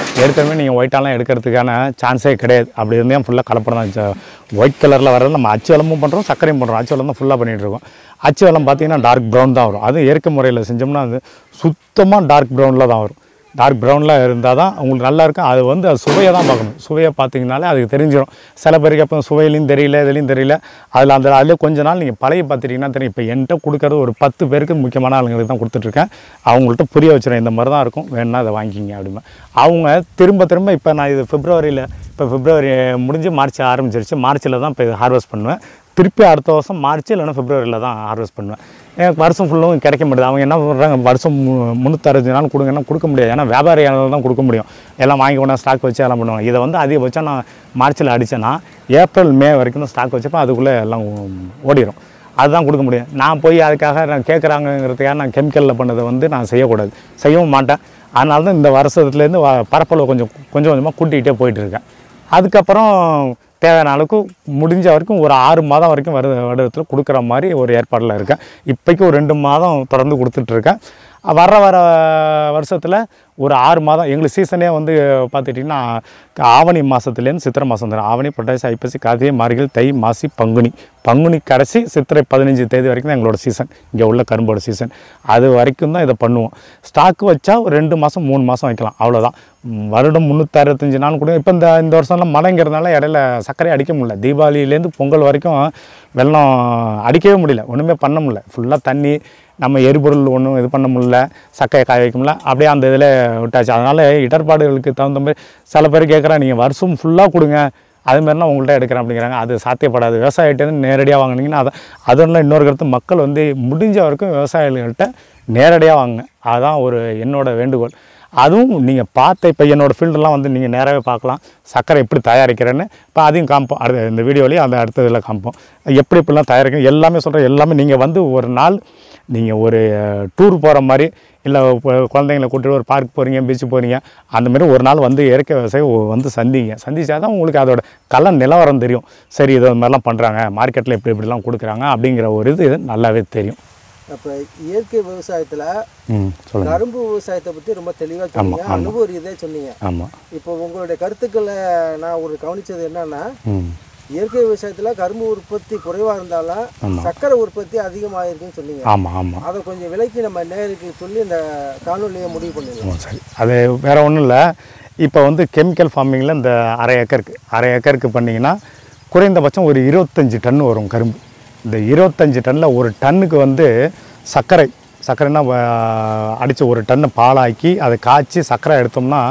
எடுத்தோடனே நீங்கள் ஒயிட்டாலாம் எடுக்கிறதுக்கான சான்ஸே கிடையாது அப்படி இருந்தே ஃபுல்லாக கலப்படம் தான் ஒயிட் கலரில் வர்றது நம்ம அச்சு வெள்ளமும் பண்ணுறோம் சர்க்கரையும் பண்ணுறோம் அச்சு வெள்ளம் தான் ஃபுல்லாக பண்ணிகிட்டு இருக்கோம் அச்சு வெள்ளம் பார்த்தீங்கன்னா டார்க் ப்ரௌன் தான் வரும் அது இயற்கை முறையில் செஞ்சோம்னா அது சுத்தமாக டார்க் ப்ரௌனில் தான் வரும் டார்க் ப்ரௌனில் இருந்தால் தான் உங்களுக்கு நல்லா இருக்கும் அது வந்து அது சுவையை தான் பார்க்கணும் சுவையை பார்த்தீங்கனாலே அதுக்கு தெரிஞ்சிடும் சில பேருக்கு அப்போ சுவையிலையும் தெரியல இதுலையும் தெரியல அதில் அந்த அதிலே கொஞ்ச நாள் நீங்கள் பழைய பார்த்துட்டிங்கன்னா தெரியும் இப்போ என்கிட்ட கொடுக்கறது ஒரு பத்து பேருக்கு முக்கியமான ஆளுங்களுக்கு தான் கொடுத்துட்ருக்கேன் அவங்கள்ட்ட புரிய வச்சுருவேன் இந்த மாதிரி தான் இருக்கும் வேணுன்னா அதை வாங்கிக்கிங்க அப்படிமா அவங்க திரும்ப திரும்ப இப்போ நான் இது பிப்ரவரியில் இப்போ பிப்ரவரி முடிஞ்சு மார்ச் ஆரம்பிச்சிருச்சு மார்ச்சில் தான் இப்போ ஹார்வெஸ்ட் பண்ணுவேன் திருப்பி அடுத்த வருஷம் மார்ச் இல்லைன்னா பிப்ரவரியில் தான் ஹார்வெஸ்ட் பண்ணுவேன் எனக்கு வருஷம் ஃபுல்லும் கிடைக்க மாட்டேது அவங்க என்ன பண்ணுறாங்க வருஷம் மு- முந்நூற்றறுபது நாள் கொடுங்கன்னா கொடுக்க முடியாது ஏன்னா வியாபாரியால் தான் கொடுக்க முடியும் எல்லாம் வாங்கி கொண்டா ஸ்டாக் வச்சு எல்லாம் பண்ணுவாங்க இதை வந்து அதிகபட்சம் நான் மார்ச்சில் அடித்தேன்னா ஏப்ரல் மே வரைக்கும் தான் ஸ்டாக் வச்சப்போ அதுக்குள்ளே எல்லாம் ஓடிடும் அதுதான் கொடுக்க முடியும் நான் போய் அதுக்காக நான் கேட்குறாங்கங்கிறதுக்காக நான் கெமிக்கலில் பண்ணதை வந்து நான் செய்யக்கூடாது செய்யவும் மாட்டேன் அதனால தான் இந்த வருஷத்துலேருந்து வ- பரப்பளவு கொஞ்சம் கொஞ்சம் கொஞ்சமாக கூட்டிகிட்டே போயிட்டு இருக்கேன் அதுக்கப்புறம் தேவையான அளவுக்கு முடிஞ்ச வரைக்கும் ஒரு ஆறு மாதம் வரைக்கும் வருட வருடத்தில் கொடுக்குற மாதிரி ஒரு ஏற்பாடில் இருக்கேன் இப்போக்கி ஒரு ரெண்டு மாதம் தொடர்ந்து கொடுத்துட்ருக்கேன் வர வர வருஷத்தில் ஒரு ஆறு மாதம் எங்களுக்கு சீசனே வந்து பார்த்துட்டிங்கன்னா ஆவணி மாதத்துலேருந்து சித்திரை மாதம் தரும் ஆவணி புரட்டாசி ஐப்பசி கார்த்திகை மார்கழி தை மாசி பங்குனி பங்குனி கடைசி சித்திரை பதினஞ்சு தேதி வரைக்கும் தான் எங்களோட சீசன் இங்கே உள்ள கரும்போட சீசன் அது வரைக்கும் தான் இதை பண்ணுவோம் ஸ்டாக்கு வச்சா ஒரு ரெண்டு மாதம் மூணு மாதம் வைக்கலாம் அவ்வளோதான் ம், வருடம் முந்நூற்றி அறுபத்தஞ்சு நாள் கூட இப்போ இந்த இந்த வருஷம்லாம் மழைங்கிறதுனால இடையில சர்க்கரை அடிக்க முடியல தீபாவளியிலேருந்து பொங்கல் வரைக்கும் வெள்ளம் அடிக்கவே முடியல ஒன்றுமே பண்ண முடியல ஃபுல்லாக தண்ணி நம்ம எரிபொருள் ஒன்றும் இது பண்ண முடியல சக்கையை காய வைக்க முடியல அப்படியே அந்த இதில் விட்டாச்சு அதனால் இடர்பாடுகளுக்கு தகுந்த மாதிரி சில பேர் கேட்குறாங்க நீங்கள் வருஷம் ஃபுல்லாக கொடுங்க அது மாதிரிலாம் உங்கள்கிட்ட எடுக்கிறேன் அப்படிங்கிறாங்க அது சாத்தியப்படாது விவசாயிகிட்டேருந்து நேரடியாக வாங்குனீங்கன்னா அதான் அதெல்லாம் இன்னொரு கருத்து மக்கள் வந்து முடிஞ்ச வரைக்கும் விவசாயிகள்கிட்ட நேரடியாக வாங்குங்க அதுதான் ஒரு என்னோட வேண்டுகோள் அதுவும் நீங்கள் பார்த்த இப்போ என்னோடய ஃபீல்டெல்லாம் வந்து நீங்கள் நேராகவே பார்க்கலாம் சர்க்கரை எப்படி தயாரிக்கிறேன்னு இப்போ அதையும் காமிப்போம் அடுத்த இந்த வீடியோலேயும் அந்த அடுத்த இதில் காமிப்போம் எப்படி இப்படிலாம் தயாரிக்கணும் எல்லாமே சொல்கிறேன் எல்லாமே நீங்கள் வந்து ஒரு நாள் நீங்கள் ஒரு டூர் போகிற மாதிரி இல்லை குழந்தைங்களை கூட்டிட்டு ஒரு பார்க் போகிறீங்க பீச் போகிறீங்க அந்த மாதிரி ஒரு நாள் வந்து இயற்கை விவசாயம் ஒ- வந்து சந்திங்க சந்திச்சா தான் உங்களுக்கு அதோட கல நிலவரம் தெரியும் சரி இது மாதிரிலாம் பண்ணுறாங்க மார்க்கெட்டில் இப்படி இப்படிலாம் கொடுக்குறாங்க அப்படிங்கிற ஒரு இது நல்லாவே தெரியும் அப்போ இயற்கை விவசாயத்தில் ம் சொல்லுங்கள் கரும்பு விவசாயத்தை பற்றி ரொம்ப தெளிவாக சொன்னீங்க அனுபவ ரீதியாக சொன்னீங்க ஆமாம் இப்போ உங்களுடைய கருத்துக்களை நான் ஒரு கவனிச்சது என்னன்னா ம் இயற்கை விவசாயத்தில் கரும்பு உற்பத்தி குறைவாக இருந்தாலும் சர்க்கரை உற்பத்தி அதிகமாகிருக்குன்னு சொன்னீங்க ஆமாம் ஆமாம் அதை கொஞ்சம் விலைக்கு நம்ம நேருக்கு சொல்லி இந்த காணொலியை முடிவு பண்ணிடலாம் ஓ சரி அது வேறு ஒன்றும் இல்லை இப்போ வந்து கெமிக்கல் ஃபார்மிங்கில் இந்த அரை ஏக்கருக்கு அரை ஏக்கருக்கு பண்ணிங்கன்னா குறைந்தபட்சம் ஒரு இருபத்தஞ்சி டன் வரும் கரும்பு இந்த இருபத்தஞ்சி டன்னில் ஒரு டன்னுக்கு வந்து சர்க்கரை சர்க்கரைனா அடித்த ஒரு டன்னு பாலாக்கி அதை காய்ச்சி சர்க்கரை எடுத்தோம்னா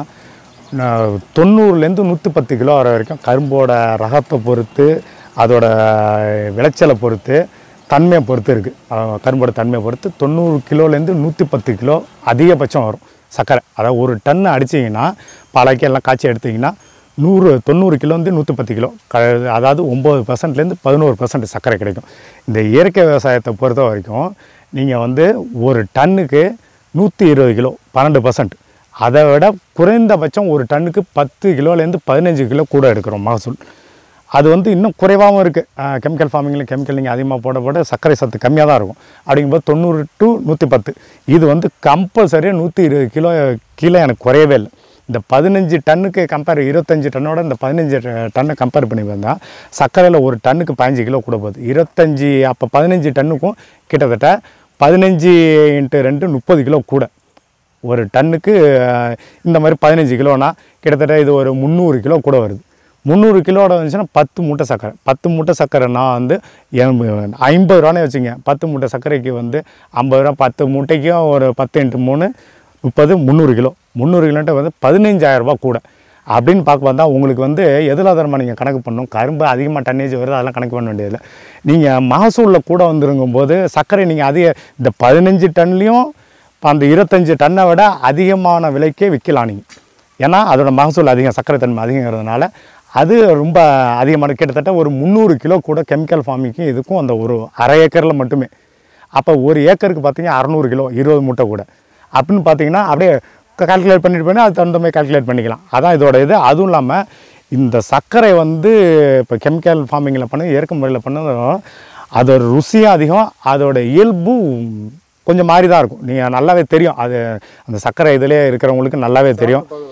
ந- தொண்ணூறுலேருந்து நூற்றி பத்து கிலோ வர வரைக்கும் கரும்போட ரகத்தை பொறுத்து அதோட விளைச்சலை பொறுத்து தன்மையை பொறுத்து இருக்குது கரும்போட தன்மையை பொறுத்து தொண்ணூறு கிலோலேருந்து நூற்றி பத்து கிலோ அதிகபட்சம் வரும் சர்க்கரை அதாவது ஒரு டன்னு அடிச்சிங்கன்னா பாலாக்கி எல்லாம் காய்ச்சி எடுத்தீங்கன்னா நூறு தொண்ணூறு கிலோந்து நூற்றி பத்து கிலோ க அதாவது ஒம்பது பர்சன்ட்லேருந்து பதினோரு பர்சன்ட் சர்க்கரை கிடைக்கும் இந்த இயற்கை விவசாயத்தை பொறுத்த வரைக்கும் நீங்கள் வந்து ஒரு டன்னுக்கு நூற்றி இருபது கிலோ பன்னெண்டு பர்சன்ட் அதை விட குறைந்தபட்சம் ஒரு டன்னுக்கு பத்து கிலோலேருந்து பதினஞ்சு கிலோ கூட எடுக்கிறோம் மகசூல் அது வந்து இன்னும் குறைவாகவும் இருக்குது கெமிக்கல் ஃபார்மிங்கில் கெமிக்கல் நீங்கள் அதிகமாக போட போட சர்க்கரை சத்து கம்மியாக தான் இருக்கும் அப்படிங்கும்போது தொண்ணூறு டு நூற்றி பத்து இது வந்து கம்பல்சரியாக நூற்றி இருபது கிலோ கீழே எனக்கு குறையவே இல்லை இந்த பதினஞ்சு டன்னுக்கு கம்பேர் இருபத்தஞ்சி டன்னோட இந்த பதினஞ்சு டன்னை கம்பேர் பண்ணி வந்தால் சர்க்கரையில் ஒரு டன்னுக்கு பதினஞ்சு கிலோ கூட போகுது இருபத்தஞ்சி அப்போ பதினஞ்சு டன்னுக்கும் கிட்டத்தட்ட பதினஞ்சு இன்ட்டு ரெண்டு முப்பது கிலோ கூட ஒரு டன்னுக்கு அஹ், இந்த மாதிரி பதினஞ்சு கிலோனா கிட்டத்தட்ட இது ஒரு முந்நூறு கிலோ கூட வருது முந்நூறு கிலோட வந்துச்சுன்னா பத்து மூட்டை சர்க்கரை பத்து மூட்டை சர்க்கரைனா வந்து எம்- ஐம்பது ரூபானே வச்சுங்க பத்து மூட்டை சர்க்கரைக்கு வந்து ஐம்பது ரூபா பத்து மூட்டைக்கும் ஒரு பத்து இன்ட்டு மூணு முப்பது முந்நூறு கிலோ முந்நூறு கிலோன்ட்டு வந்து பதினஞ்சாயிரம் ரூபாய் கூட அப்படின்னு பார்க்க வந்தால் உங்களுக்கு வந்து எதிலாதாரமாக நீங்கள் கணக்கு பண்ணணும் கரும்பு அதிகமாக டன்னேஜ் வருது அதெல்லாம் கணக்கு பண்ண வேண்டியதில்லை நீங்கள் மகசூலில் கூட வந்துருங்கும் போது சர்க்கரை நீங்கள் அதிக இந்த பதினஞ்சு டன்லேயும் இப்போ அந்த இருபத்தஞ்சி டன்னை விட அதிகமான விலைக்கே விற்கலாம் நீங்கள் ஏன்னா அதோட மகசூல் அதிகம் சர்க்கரை தன்மை அதிகங்கிறதுனால அது ரொம்ப அதிகமான கிட்டத்தட்ட ஒரு முந்நூறு கிலோ கூட கெமிக்கல் ஃபார்மிங்க்கும் இதுக்கும் அந்த ஒரு அரை ஏக்கரில் மட்டுமே அப்போ ஒரு ஏக்கருக்கு பார்த்தீங்கன்னா அறநூறு கிலோ இருபது மூட்டை கூட அப்படின்னு பார்த்தீங்கன்னா அப்படியே கால்குலேட் பண்ணிட்டு போனால் அது தகுந்த மாதிரி கால்குலேட் பண்ணிக்கலாம் அதான் இதோட இது அதுவும் இல்லாமல் இந்த சர்க்கரை வந்து இப்போ கெமிக்கல் ஃபார்மிங்கில் பண்ண இயற்கை முறையில் பண்ணதும் அதோட ருசியும் அதிகம் அதோட இயல்பும் கொஞ்சம் மாறி தான் இருக்கும் நீங்கள் நல்லாவே தெரியும் அது அந்த சர்க்கரை இதிலே இருக்கிறவங்களுக்கு நல்லாவே தெரியும்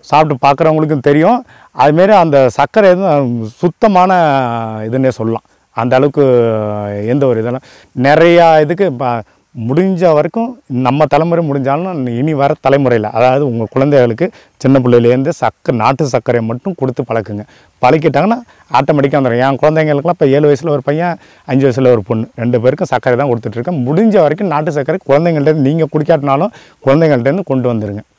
சாப்பிட்டு பார்க்குறவங்களுக்கும் தெரியும் அதுமாரி அந்த சர்க்கரை எதுவும் சுத்தமான இதுன்னே சொல்லலாம் அந்த அளவுக்கு எந்த ஒரு இதெல்லாம் நிறையா இதுக்கு இப்போ முடிஞ்ச வரைக்கும் நம்ம தலைமுறை முடிஞ்சாலும் இனி வர தலைமுறையில் அதாவது உங்கள் குழந்தைகளுக்கு சின்ன பிள்ளையிலேருந்து சக்கரை நாட்டு சர்க்கரையை மட்டும் கொடுத்து பழக்குங்க பழக்கிட்டாங்கன்னா ஆட்டோமேட்டிக்காக வந்துடும் என் குழந்தைங்களுக்குலாம் இப்போ ஏழு வயசில் ஒரு பையன் அஞ்சு வயசில் ஒரு பொண்ணு ரெண்டு பேருக்கும் சர்க்கரை தான் கொடுத்துட்ருக்கேன் முடிஞ்ச வரைக்கும் நாட்டு சர்க்கரை குழந்தைங்கள்ட்ட நீங்கள் குடிக்காட்டினாலும் குழந்தைங்கள்ட்டேருந்து கொண்டு வந்துருங்க